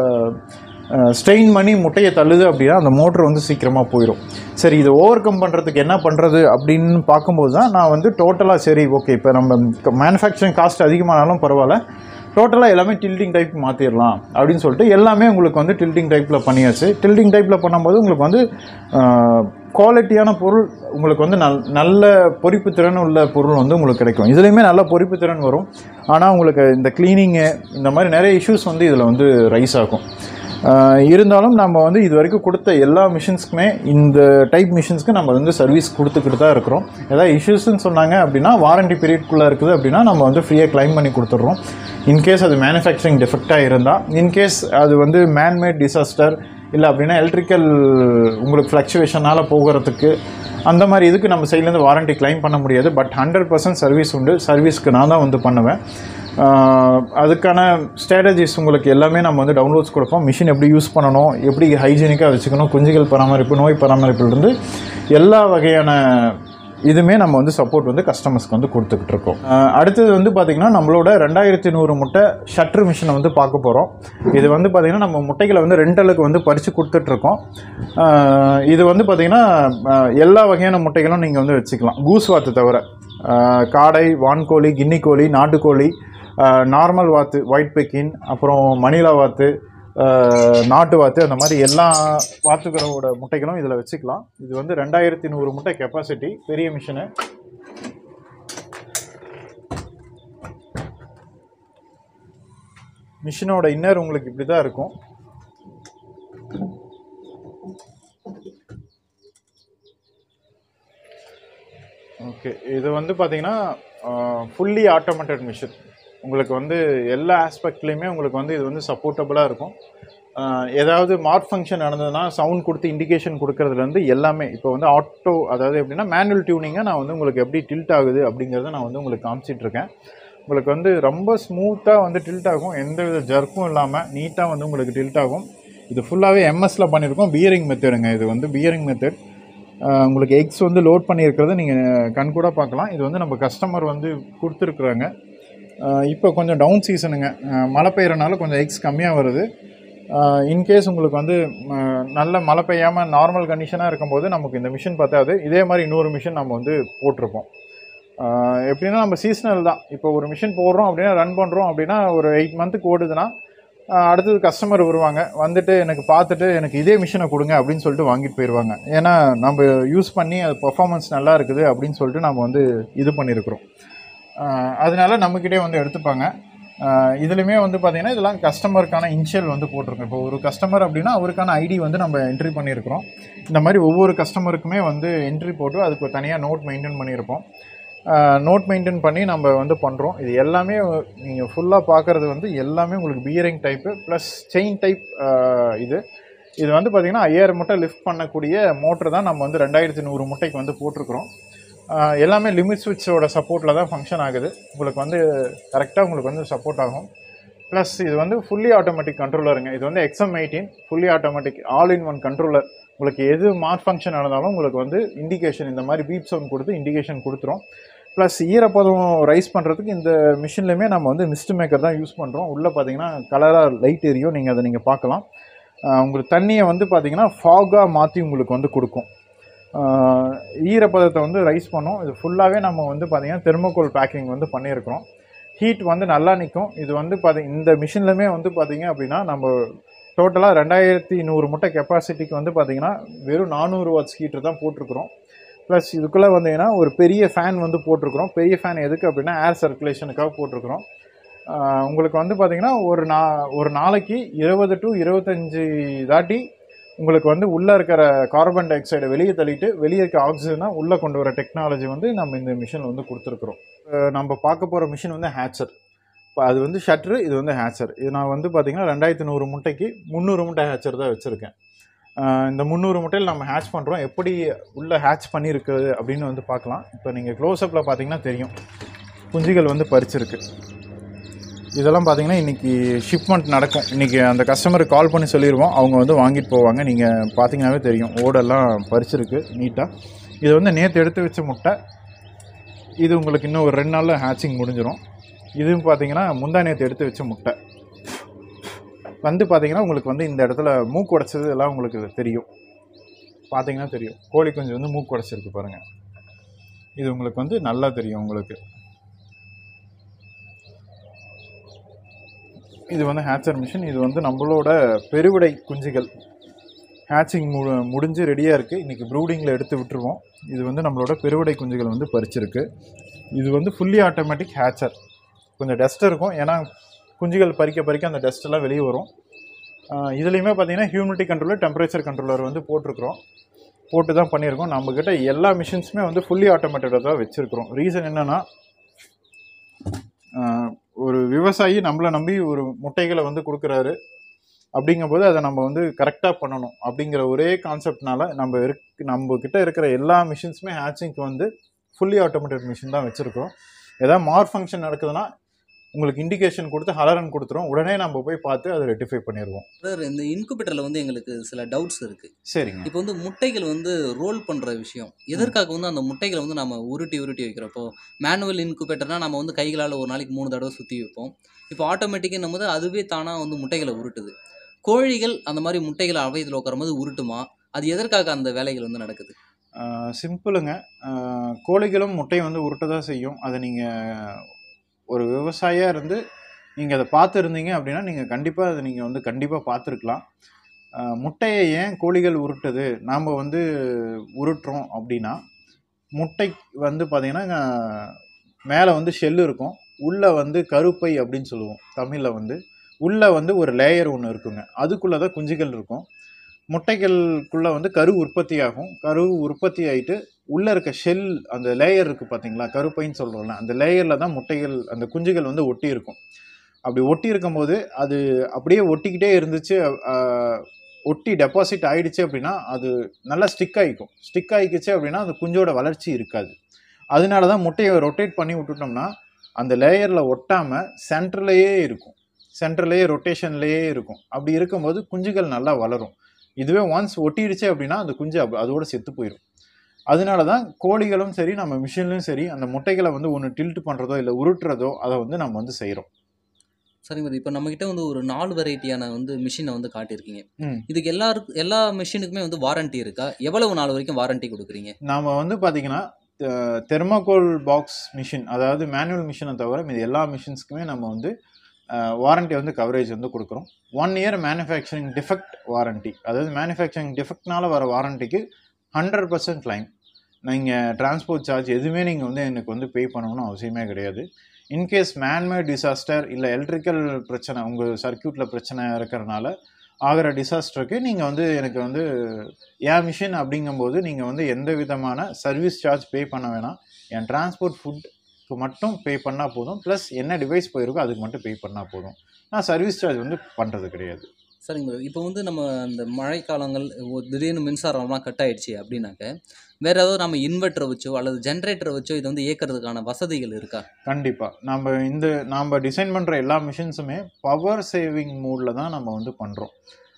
ஸ்ட்ரெயின் பண்ணி முட்டையை தள்ளுது அப்படின்னா அந்த மோட்ரு வந்து சீக்கிரமாக போயிடும் சரி இதை ஓவர் கம் பண்ணுறதுக்கு என்ன பண்ணுறது அப்படின்னு பார்க்கும்போது தான் நான் வந்து டோட்டலாக சரி ஓகே இப்போ நம்ம மேனுஃபேக்சரிங் காஸ்ட் அதிகமானாலும் பரவாயில்ல டோட்டலாக எல்லாமே டில்டிங் டைப் மாற்றிடலாம் அப்படின்னு சொல்லிட்டு எல்லாமே உங்களுக்கு வந்து டில்டிங் டைப்பில் பண்ணியாச்சு டில்டிங் டைப்பில் பண்ணும்போது உங்களுக்கு வந்து குவாலிட்டியான பொருள் உங்களுக்கு வந்து நல் நல்ல பொறிப்பு திறன் உள்ள பொருள் வந்து உங்களுக்கு கிடைக்கும் இதுலேயுமே நல்ல பொறிப்பு திறன் வரும் ஆனால் உங்களுக்கு இந்த க்ளீனிங்கு இந்த மாதிரி நிறைய இஷ்யூஸ் வந்து இதில் வந்து ரைஸ் ஆகும் ஆஹ் இருந்தாலும் நம்ம வந்து இது வரைக்கும் கொடுத்த எல்லா மிஷின்ஸ்க்குமே இந்த டைப் மிஷின்ஸ்க்கு நம்ம வந்து சர்வீஸ் கொடுத்துக்கிட்டு தான் இருக்கிறோம் ஏதாவது இஷ்யூஸ்ன்னு சொன்னாங்க அப்படின்னா வாரண்டி பீரியட்குள்ளே இருக்குது அப்படின்னா நம்ம வந்து ஃப்ரீயாக க்ளைம் பண்ணி கொடுத்துட்றோம் இன்கேஸ் அது மேனுஃபேக்சரிங் டிஃபெக்டாக இருந்தால் இன்கேஸ் அது வந்து மேன்மேட் டிசாஸ்டர் இல்லை அப்படின்னா எலக்ட்ரிக்கல் உங்களுக்கு ஃப்ளக்சுவேஷனால் போகிறதுக்கு அந்த மாதிரி இதுக்கு நம்ம சைட்லேருந்து வாரண்டி க்ளைம் பண்ண முடியாது பட் ஹண்ட்ரட் பர்சன்ட் சர்வீஸ் உண்டு சர்வீஸ்க்கு நான் தான் வந்து பண்ணுவேன் ஆஹ் அதுக்கான ஸ்ட்ராட்டஜிஸ் உங்களுக்கு எல்லாமே நம்ம வந்து டவுன்லோட்ஸ் கொடுப்போம் மிஷின் எப்படி யூஸ் பண்ணணும் எப்படி ஹைஜீனிக்காக வச்சுக்கணும் குஞ்சுகள் பராமரிப்பு நோய் பராமரிப்புலேருந்து எல்லா வகையான இதுவுமே நம்ம வந்து சப்போர்ட் வந்து கஸ்டமர்ஸ்க்கு வந்து கொடுத்துக்கிட்டு இருக்கோம் ஆஹ் அடுத்தது வந்து பார்த்திங்கன்னா நம்மளோட ரெண்டாயிரத்தி நூறு முட்டை ஷட்ரு மிஷினை வந்து பார்க்க போகிறோம் இது வந்து பார்த்திங்கன்னா நம்ம முட்டைகளை வந்து ரெண்டலுக்கு வந்து பறித்து கொடுத்துட்ருக்கோம் இது வந்து பார்த்திங்கன்னா ஆஹ் எல்லா வகையான முட்டைகளும் நீங்கள் வந்து வச்சுக்கலாம் கூஸ் வாத்து தவிர ஆஹ் காடை வான்கோழி கின்னி கோழி நாட்டுக்கோழி நார்மல் வாத்து ஒயிட் பெக்கின் அப்புறம் மணிலா வாத்து ஆஹ் நாட்டு வாத்து அந்த மாதிரி எல்லா வாத்துகளோட முட்டைகளும் இதில் வச்சுக்கலாம் இது வந்து ரெண்டாயிரத்தி நூறு முட்டை கெப்பாசிட்டி பெரிய மிஷினு மிஷினோட இன்னர் உங்களுக்கு இப்படி தான் இருக்கும் ஓகே இது வந்து பார்த்தீங்கன்னா ஃபுல்லி ஆட்டோமேட்டட் மிஷின் உங்களுக்கு வந்து எல்லா ஆஸ்பெக்ட்லேயுமே உங்களுக்கு வந்து இது வந்து சப்போர்ட்டபுளாக இருக்கும் ஆஹ் ஏதாவது மார்க் ஃபங்க்ஷன் நடந்ததுன்னா சவுண்ட் கொடுத்து இண்டிகேஷன் கொடுக்கறதுலேருந்து எல்லாமே இப்போ வந்து ஆட்டோ அதாவது எப்படின்னா மேனுவல் டியூனிங்கை நான் வந்து உங்களுக்கு எப்படி டில்ட் ஆகுது அப்படிங்கிறத நான் வந்து உங்களுக்கு காமிச்சிட்டு இருக்கேன் உங்களுக்கு வந்து ரொம்ப ஸ்மூத்தாக வந்து டில்ட் ஆகும் எந்த வித ஜர்க்கும் இல்லாமல் நீட்டாக வந்து உங்களுக்கு டில்ட் ஆகும் இது ஃபுல்லாகவே எம்எஸ்ல பண்ணியிருக்கோம் பியரிங் மெத்தடுங்க இது வந்து பியரிங் மெத்தட் உங்களுக்கு எக்ஸ் வந்து லோட் பண்ணியிருக்கிறத நீங்கள் கண் கூட பார்க்கலாம் இது வந்து நம்ம கஸ்டமர் வந்து கொடுத்துருக்குறாங்க இப்போ கொஞ்சம் டவுன் சீசனுங்க அஹ் மழை பெய்யறனால கொஞ்சம் எக்ஸ் கம்மியாக வருது இன்கேஸ் உங்களுக்கு வந்து ம, நல்ல மழை பெய்யாமல் நார்மல் கண்டிஷனாக இருக்கும்போது நமக்கு இந்த மிஷின் பத்தாது இதே மாதிரி இன்னொரு மிஷின் நம்ம வந்து போட்டிருப்போம் ஆஹ் எப்படின்னா நம்ம சீசனல் தான் இப்போ ஒரு மிஷின் போடுறோம் அப்படின்னா ரன் பண்ணுறோம் அப்படின்னா ஒரு எயிட் மந்த்துக்கு ஓடுதுன்னா ஆஹ் அடுத்தது கஸ்டமர் வருவாங்க வந்துட்டு எனக்கு பார்த்துட்டு எனக்கு இதே மிஷினை கொடுங்க அப்படின்னு சொல்லிட்டு வாங்கிட்டு போயிடுவாங்க ஏன்னா நம்ம யூஸ் பண்ணி அது பர்ஃபார்மன்ஸ் நல்லா இருக்குது அப்படின்னு சொல்லிட்டு நம்ம வந்து இது பண்ணியிருக்கிறோம் ஆஹ் அதனால நம்மக்கிட்டே வந்து எடுத்துப்பாங்க ஆஹ் இதுலையுமே வந்து பார்த்தீங்கன்னா இதெல்லாம் கஸ்டமருக்கான இனிஷியல் வந்து போட்டிருக்கோம் இப்போ ஒரு கஸ்டமர் அப்படின்னா அவருக்கான ஐடி வந்து நம்ம என்ட்ரி பண்ணியிருக்கிறோம் இந்த மாதிரி ஒவ்வொரு கஸ்டமருக்குமே வந்து என்ட்ரி போட்டு அதுக்கு தனியாக நோட் மெயின்டைன் பண்ணியிருப்போம் நோட் மெயின்டைன் பண்ணி நம்ம வந்து பண்ணுறோம் இது எல்லாமே நீங்கள் ஃபுல்லாக பார்க்குறது வந்து எல்லாமே உங்களுக்கு bearing type plus chain type இது இது வந்து பார்த்திங்கன்னா ஐயாயிரம் முட்டை லிஃப்ட் பண்ணக்கூடிய மோட்டர் தான் நம்ம வந்து ரெண்டாயிரத்தி நூறு முட்டைக்கு வந்து போட்டிருக்கிறோம் ஆஹ் எல்லாமே லிமிட் சுவிட்சோட சப்போர்ட்டில் தான் ஃபங்க்ஷன் ஆகுது உங்களுக்கு வந்து கரெக்டாக உங்களுக்கு வந்து சப்போர்ட் ஆகும் ப்ளஸ் இது வந்து ஃபுல்லி ஆட்டோமேட்டிக் கண்ட்ரோலருங்க இது வந்து XM eighteen fully automatic all in one controller உங்களுக்கு எது மார்க் ஃபங்க்ஷன் நடந்தாலும் உங்களுக்கு வந்து இண்டிகேஷன் இந்த மாதிரி பீப் சவுண்ட் கொடுத்து இண்டிகேஷன் கொடுத்துரும் ப்ளஸ் ஈரப்பதம் ரைஸ் பண்ணுறதுக்கு இந்த மிஷின்லையுமே நம்ம வந்து மிஸ்ட் மேக்கர் தான் யூஸ் பண்ணுறோம் உள்ளே பார்த்தீங்கன்னா கலராக லைட் எரியும் நீங்கள் அதை நீங்கள் பார்க்கலாம் ஆஹ் உங்களுக்கு தண்ணியை வந்து பார்த்தீங்கன்னா ஃபாகாக மாற்றி உங்களுக்கு வந்து கொடுக்கும் ஆஹ் ஈரப்பதத்தை வந்து ரைஸ் பண்ணும் இது ஃபுல்லாகவே நம்ம வந்து பார்த்தீங்கன்னா தெர்மோகோல் பேக்கிங் வந்து பண்ணியிருக்கிறோம் ஹீட் வந்து நல்லா நிற்கும் இது வந்து பார்த்தி இந்த மிஷின்லையுமே வந்து பார்த்தீங்க அப்படின்னா நம்ம டோட்டலாக ரெண்டாயிரத்தி நூறு முட்டை கெப்பாசிட்டிக்கு வந்து பார்த்தீங்கன்னா வெறும் நானூறு வாட்ஸ் ஹீட்டர் தான் போட்டிருக்கிறோம் ப்ளஸ் இதுக்குள்ளே வந்தீங்கன்னா ஒரு பெரிய ஃபேன் வந்து போட்டிருக்கிறோம் பெரிய ஃபேன் எதுக்கு அப்படின்னா ஏர் சர்க்குலேஷனுக்காக போட்டிருக்கிறோம் ஆஹ் உங்களுக்கு வந்து பார்த்தீங்கன்னா ஒரு நா ஒரு நாளைக்கு இருபது டு இருபத்தஞ்சி தாட்டி உங்களுக்கு வந்து உள்ளே இருக்கிற கார்பன் டை ஆக்சைடை வெளியே தள்ளிட்டு வெளியே இருக்க ஆக்சிஜனை உள்ளே கொண்டு வர டெக்னாலஜி வந்து நம்ம இந்த மிஷின் வந்து கொடுத்துருக்குறோம் அஹ் நம்ம பார்க்க போகிற மிஷின் வந்து ஹேச்சர் இப்போ அது வந்து ஷட்ரு இது வந்து ஹேச்சர் இது நான் வந்து பார்த்தீங்கன்னா ரெண்டாயிரத்தி நூறு முட்டைக்கு முந்நூறு முட்டை ஹேச்சர் தான் வச்சுருக்கேன் இந்த முந்நூறு முட்டையில் நம்ம ஹேட்ச் பண்ணுறோம் எப்படி உள்ளே ஹேட்ச் பண்ணியிருக்குது அப்படின்னு வந்து பார்க்கலாம் இப்போ நீங்கள் க்ளோஸ்அப்பில் பார்த்தீங்கன்னா தெரியும் குஞ்சுகள் வந்து பறிச்சிருக்கு இதெல்லாம் பார்த்தீங்கன்னா இன்றைக்கி ஷிப்மெண்ட் நடக்கும் இன்றைக்கி அந்த கஸ்டமருக்கு கால் பண்ணி சொல்லிடுவோம் அவங்க வந்து வாங்கிட்டு போவாங்க நீங்கள் பார்த்தீங்கன்னாவே தெரியும் ஓடெல்லாம் பறிச்சிருக்கு நீட்டாக இது வந்து நேற்று எடுத்து வச்ச முட்டை இது உங்களுக்கு இன்னும் ஒரு ரெண்டு நாளில் ஹேச்சிங் முடிஞ்சிடும் இதுவும் பார்த்தீங்கன்னா முந்தா நேற்று எடுத்து வச்ச முட்டை வந்து பார்த்தீங்கன்னா உங்களுக்கு வந்து இந்த இடத்துல மூக்கு உடைச்சது எல்லாம் உங்களுக்கு தெரியும் பார்த்தீங்கன்னா தெரியும் கோழி குஞ்சு வந்து மூக்கு உடைச்சிருக்கு பாருங்கள் இது உங்களுக்கு வந்து நல்லா தெரியும் உங்களுக்கு இது வந்து ஹேச்சர் மிஷின் இது வந்து நம்மளோட பெருவிடை குஞ்சுகள் ஹேச்சிங் மு முடிஞ்சு ரெடியாக இருக்குது இன்றைக்கி ப்ரூடிங்கில் எடுத்து விட்டுருவோம் இது வந்து நம்மளோட பெருவிடை குஞ்சுகள் வந்து பறிச்சிருக்கு இது வந்து ஃபுல்லி ஆட்டோமேட்டிக் ஹேச்சர் கொஞ்சம் டஸ்ட் இருக்கும் ஏன்னா குஞ்சுகள் பறிக்க பறிக்க அந்த டஸ்ட் எல்லாம் வெளியே வரும் ஆஹ் இதுலேயுமே பார்த்தீங்கன்னா ஹியூமிடிட்டி கண்ட்ரோலர் டெம்பரேச்சர் கண்ட்ரோலர் வந்து போட்டிருக்கிறோம் போட்டு தான் பண்ணியிருக்கோம் நம்மக்கிட்ட எல்லா மிஷின்ஸுமே வந்து ஃபுல்லி ஆட்டோமேட்டடாக தான் வச்சுருக்கிறோம் ரீசன் என்னென்னா ஒரு விவசாயி நம்மளை நம்பி ஒரு முட்டைகளை வந்து கொடுக்குறாரு அப்படிங்கும்போது அதை நம்ம வந்து கரெக்டாக பண்ணணும் அப்படிங்கிற ஒரே கான்செப்ட்னால நம்ம இருக்கு நம்ம கிட்ட இருக்கிற எல்லா மிஷின்ஸுமே ஹேச்சிங்க்கு வந்து ஃபுல்லி ஆட்டோமேட்டட் மிஷின் தான் வச்சுருக்கோம் ஏதாவது மார் ஃபங்க்ஷன் நடக்குதுன்னா உங்களுக்கு இண்டிகேஷன் கொடுத்து ஹலரன் கொடுத்துரும் உடனே நம்ம போய் பார்த்து அதை ரெட்டிஃபை பண்ணிடுவோம் சார் இந்த இன்குபேட்டரில் வந்து எங்களுக்கு சில டவுட்ஸ் இருக்குது சரிங்க இப்போ வந்து முட்டைகள் வந்து ரோல் பண்ணுற விஷயம் எதற்காக வந்து அந்த முட்டைகளை வந்து நம்ம உருட்டி உருட்டி வைக்கிறப்போ மேனுவல் இன்குபேட்டர்னா நம்ம வந்து கைகளால் ஒரு நாளைக்கு மூணு தடவை சுற்றி வைப்போம் இப்போ ஆட்டோமேட்டிக்குன்னும் போது அதுவே தானாக வந்து முட்டைகளை உருட்டுது கோழிகள் அந்த மாதிரி முட்டைகளை அவையத்தில் உட்காரும்போது உருட்டுமா அது எதற்காக அந்த வேலைகள் வந்து நடக்குது சிம்பிளுங்க ஆஹ் கோழிகளும் முட்டையை வந்து உருட்ட தான் செய்யும் அதை நீங்கள் ஒரு விவசாயியாக இருந்து நீங்கள் அதை பார்த்துருந்தீங்க அப்படின்னா நீங்கள் கண்டிப்பாக அதை நீங்கள் வந்து கண்டிப்பாக பார்த்துருக்கலாம் ஆஹ் முட்டையை ஏன் கோழிகள் உருட்டுது நாம் வந்து உருட்டுறோம் அப்படின்னா முட்டை வந்து பார்த்திங்கன்னா மேலே வந்து ஷெல்லு இருக்கும் உள்ளே வந்து கருப்பை அப்படின்னு சொல்லுவோம் தமிழில் வந்து உள்ளே வந்து ஒரு லேயர் ஒன்று இருக்குங்க அதுக்குள்ளே தான் குஞ்சுகள் இருக்கும் முட்டைகளுக்குள்ளே வந்து கரு உற்பத்தி ஆகும் கரு உற்பத்தி ஆகிட்டு உள்ளே இருக்க ஷெல் அந்த லேயர் இருக்குது பார்த்தீங்களா கருப்பைன்னு சொல்கிறோம்ல அந்த லேயரில் தான் முட்டைகள் அந்த குஞ்சுகள் வந்து ஒட்டி இருக்கும் அப்படி ஒட்டி இருக்கும்போது அது அப்படியே ஒட்டிக்கிட்டே இருந்துச்சு ஆஹ், ஒட்டி டெபாசிட் ஆயிடுச்சு அப்படின்னா அது நல்லா ஸ்டிக் ஆகிக்கும் ஸ்டிக் ஆகிக்குச்சு அப்படின்னா அந்த குஞ்சோட வளர்ச்சி இருக்காது அதனால தான் முட்டையை ரொட்டேட் பண்ணி விட்டுட்டோம்னா அந்த லேயரில் ஒட்டாமல் சென்டர்லேயே இருக்கும் சென்டர்லேயே ரொட்டேஷன்லேயே இருக்கும் அப்படி இருக்கும்போது குஞ்சுகள் நல்லா வளரும் இதுவே ஒன்ஸ் ஒட்டிடுச்சு அப்படின்னா அந்த குஞ்சு அப் அதோட செத்து போயிடும் அதனால தான் கோழிகளும் சரி நம்ம மிஷின்லையும் சரி அந்த முட்டைகளை வந்து ஒன்று டில்ட் பண்ணுறதோ இல்லை உருட்டுறதோ அதை வந்து நம்ம வந்து செய்கிறோம் சரிங்க brother. இப்போ நம்மக்கிட்ட வந்து ஒரு நாலு வெரைட்டியான வந்து மிஷினை வந்து காட்டியிருக்கீங்க ம். இதுக்கு எல்லாருக்கும் எல்லா மிஷினுக்குமே வந்து வாரண்டி இருக்கா எவ்வளவு நாள் வரைக்கும் வாரண்டி கொடுக்குறீங்க நாம் வந்து பார்த்தீங்கன்னா தெர்மாகோல் பாக்ஸ் மிஷின் அதாவது மேனுவல் மிஷினை தவிர மீது எல்லா மிஷின்ஸ்க்குமே நம்ம வந்து வாரண்டி வந்து கவரேஜ் வந்து கொடுக்குறோம் one year manufacturing defect warranty அதாவது மேனுஃபேக்சரிங் டிஃபெக்ட்னால வர வாரண்டிக்கு ஹண்ட்ரட் பர்சன்ட் கிளைம் நீங்கள் டிரான்ஸ்போர்ட் சார்ஜ் எதுவுமே நீங்கள் வந்து எனக்கு வந்து பே பண்ணணும்னு அவசியமே கிடையாது இன்கேஸ் மேன்மேட் டிசாஸ்டர் இல்லை எலக்ட்ரிக்கல் பிரச்சனை உங்கள் சர்க்கியூட்டில் பிரச்சனை இருக்கிறனால ஆகிற டிசாஸ்டருக்கு நீங்கள் வந்து எனக்கு வந்து என் மிஷின் அப்படிங்கும்போது நீங்கள் வந்து எந்த விதமான சர்வீஸ் சார்ஜ் பே பண்ண வேணாம் என் டிரான்ஸ்போர்ட் ஃபுட்க்கு மட்டும் பே பண்ணால் போதும் ப்ளஸ் என்ன டிவைஸ் போயிருக்கோ அதுக்கு மட்டும் பே பண்ணால் போதும் நான் சர்வீஸ் சார்ஜ் வந்து பண்ணுறது கிடையாது சரிங்க brother. இப்போ வந்து நம்ம அந்த மழைக்காலங்கள் ஒ- திடீர்னு மின்சாரம்லாம் கட் ஆயிடுச்சு அப்படின்னாக்க வேற ஏதாவது நம்ம இன்வெர்ட்டரை வச்சோ அல்லது ஜென்ரேட்டரை வச்சோ இதை வந்து இயக்கிறதுக்கான வசதிகள் இருக்கா கண்டிப்பாக நம்ம இந்த நாம் டிசைன் பண்ணுற எல்லா மிஷின்ஸுமே பவர் சேவிங் மோடில் தான் நம்ம வந்து பண்ணுறோம்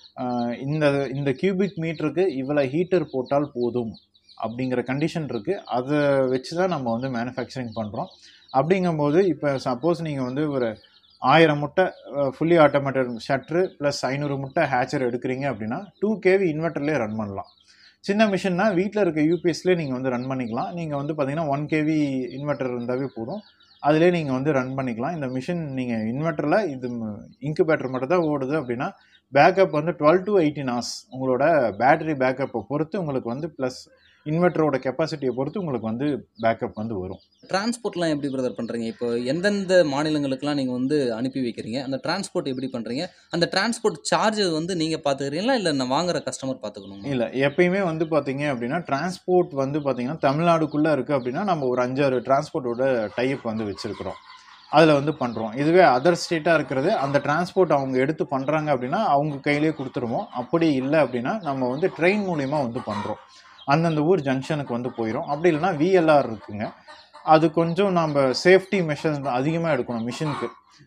இந்த இந்த கியூபிக் மீட்டருக்கு இவ்வளோ ஹீட்டர் போட்டால் போதும் அப்படிங்கிற கண்டிஷன் இருக்குது அதை வச்சு தான் நம்ம வந்து மேனுஃபேக்சரிங் பண்ணுறோம் அப்படிங்கும்போது இப்போ சப்போஸ் நீங்கள் வந்து ஒரு ஆயிரம் முட்டை ஃபுல்லி ஆட்டோமேட்டட் ஷட்ரு ப்ளஸ் ஐநூறு முட்டை ஹேச்சர் எடுக்கிறீங்க அப்படின்னா டூ கேவி இன்வெர்ட்டர்லேயே ரன் பண்ணலாம் சின்ன மிஷின்னா வீட்டில் இருக்க யூபிஎஸ்லேயே நீங்கள் வந்து ரன் பண்ணிக்கலாம் நீங்கள் வந்து பார்த்தீங்கன்னா ஒன் கேவி இன்வெர்ட்டர் இருந்தாவே போதும் அதிலே நீங்கள் வந்து ரன் பண்ணிக்கலாம் இந்த மிஷின் நீங்கள் இன்வெர்ட்டரில் இது இன்குபேட்டர் மட்டும் தான் ஓடுது அப்படின்னா பேக்கப் வந்து டுவெல் டு எயிட்டீன் ஹவர்ஸ் உங்களோட பேட்டரி பேக்கப்பை பொறுத்து உங்களுக்கு வந்து ப்ளஸ் இன்வெர்ட்டரோட கெப்பாசிட்டியை பொறுத்து உங்களுக்கு வந்து பேக்கப் வந்து வரும் டிரான்ஸ்போர்ட்லாம் எப்படி பிரதர் பண்ணுறீங்க இப்போ எந்தெந்த மாநிலங்களுக்குலாம் நீங்கள் வந்து அனுப்பி வைக்கிறீங்க அந்த டிரான்ஸ்போர்ட் எப்படி பண்ணுறீங்க அந்த டிரான்ஸ்போர்ட் சார்ஜ் வந்து நீங்கள் பார்த்துக்கிறீங்களா இல்லை நான் வாங்குற கஸ்டமர் பார்த்துக்கணுமா இல்லை எப்பயுமே வந்து பார்த்தீங்க அப்படின்னா டிரான்ஸ்போர்ட் வந்து பார்த்தீங்கன்னா தமிழ்நாடுக்குள்ளே இருக்குது அப்படின்னா நம்ம ஒரு அஞ்சாறு டிரான்ஸ்போர்ட்டோட டைப் வந்து வச்சுருக்கிறோம் அதில் வந்து பண்ணுறோம் இதுவே அதர் ஸ்டேட்டாக இருக்கிறது அந்த டிரான்ஸ்போர்ட் அவங்க எடுத்து பண்ணுறாங்க அப்படின்னா அவங்க கையிலேயே கொடுத்துருவோம் அப்படி இல்லை அப்படின்னா நம்ம வந்து ட்ரெயின் மூலிமா வந்து பண்ணுறோம் அந்தந்த ஊர் ஜங்ஷனுக்கு வந்து போயிடும் அப்படி இல்லைன்னா விஎல்ஆர் இருக்குங்க அது கொஞ்சம் நம்ம சேஃப்டி மெஷர்ஸ் அதிகமாக எடுக்கணும் மிஷினுக்கு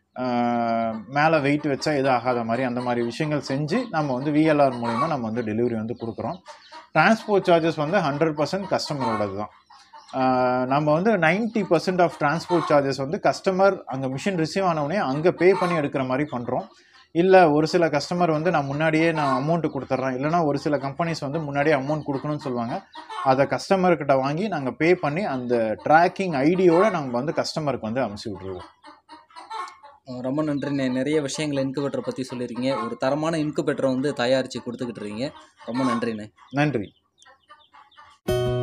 மேலே வெயிட் வச்சா எதுவும் ஆகாத மாதிரி அந்த மாதிரி விஷயங்கள் செஞ்சு நம்ம வந்து விஎல்ஆர் மூலிமா நம்ம வந்து டெலிவரி வந்து கொடுக்குறோம் டிரான்ஸ்போர்ட் சார்ஜஸ் வந்து ஹண்ட்ரட் பர்சன்ட் கஸ்டமரோடது தான் ஆஹ் நம்ம வந்து ninety percent of transport charges வந்து கஸ்டமர் அங்கே மிஷின் ரிசீவ் ஆனவுடனே அங்கே பே பண்ணி எடுக்கிற மாதிரி பண்ணுறோம் இல்லை ஒரு சில கஸ்டமர் வந்து நான் முன்னாடியே நான் அமௌண்ட் கொடுத்துட்றேன் இல்லைனா ஒரு சில கம்பெனிஸ் வந்து முன்னாடியே அமௌண்ட் கொடுக்கணும்னு சொல்லுவாங்க அதை கஸ்டமர்கிட்ட வாங்கி நாங்கள் பே பண்ணி அந்த ட்ராக்கிங் ஐடியோட நாங்கள் வந்து கஸ்டமருக்கு வந்து அமுச்சு விட்ருவோம் அஹ் ரொம்ப நன்றிண்ணே நிறைய விஷயங்கள் இன்குபேட்டரை பற்றி சொல்லியிருக்கீங்க ஒரு தரமான இன்குபேட்டரை வந்து தயாரித்து கொடுத்துக்கிட்டு இருக்கீங்க ரொம்ப நன்றிண்ணே நன்றி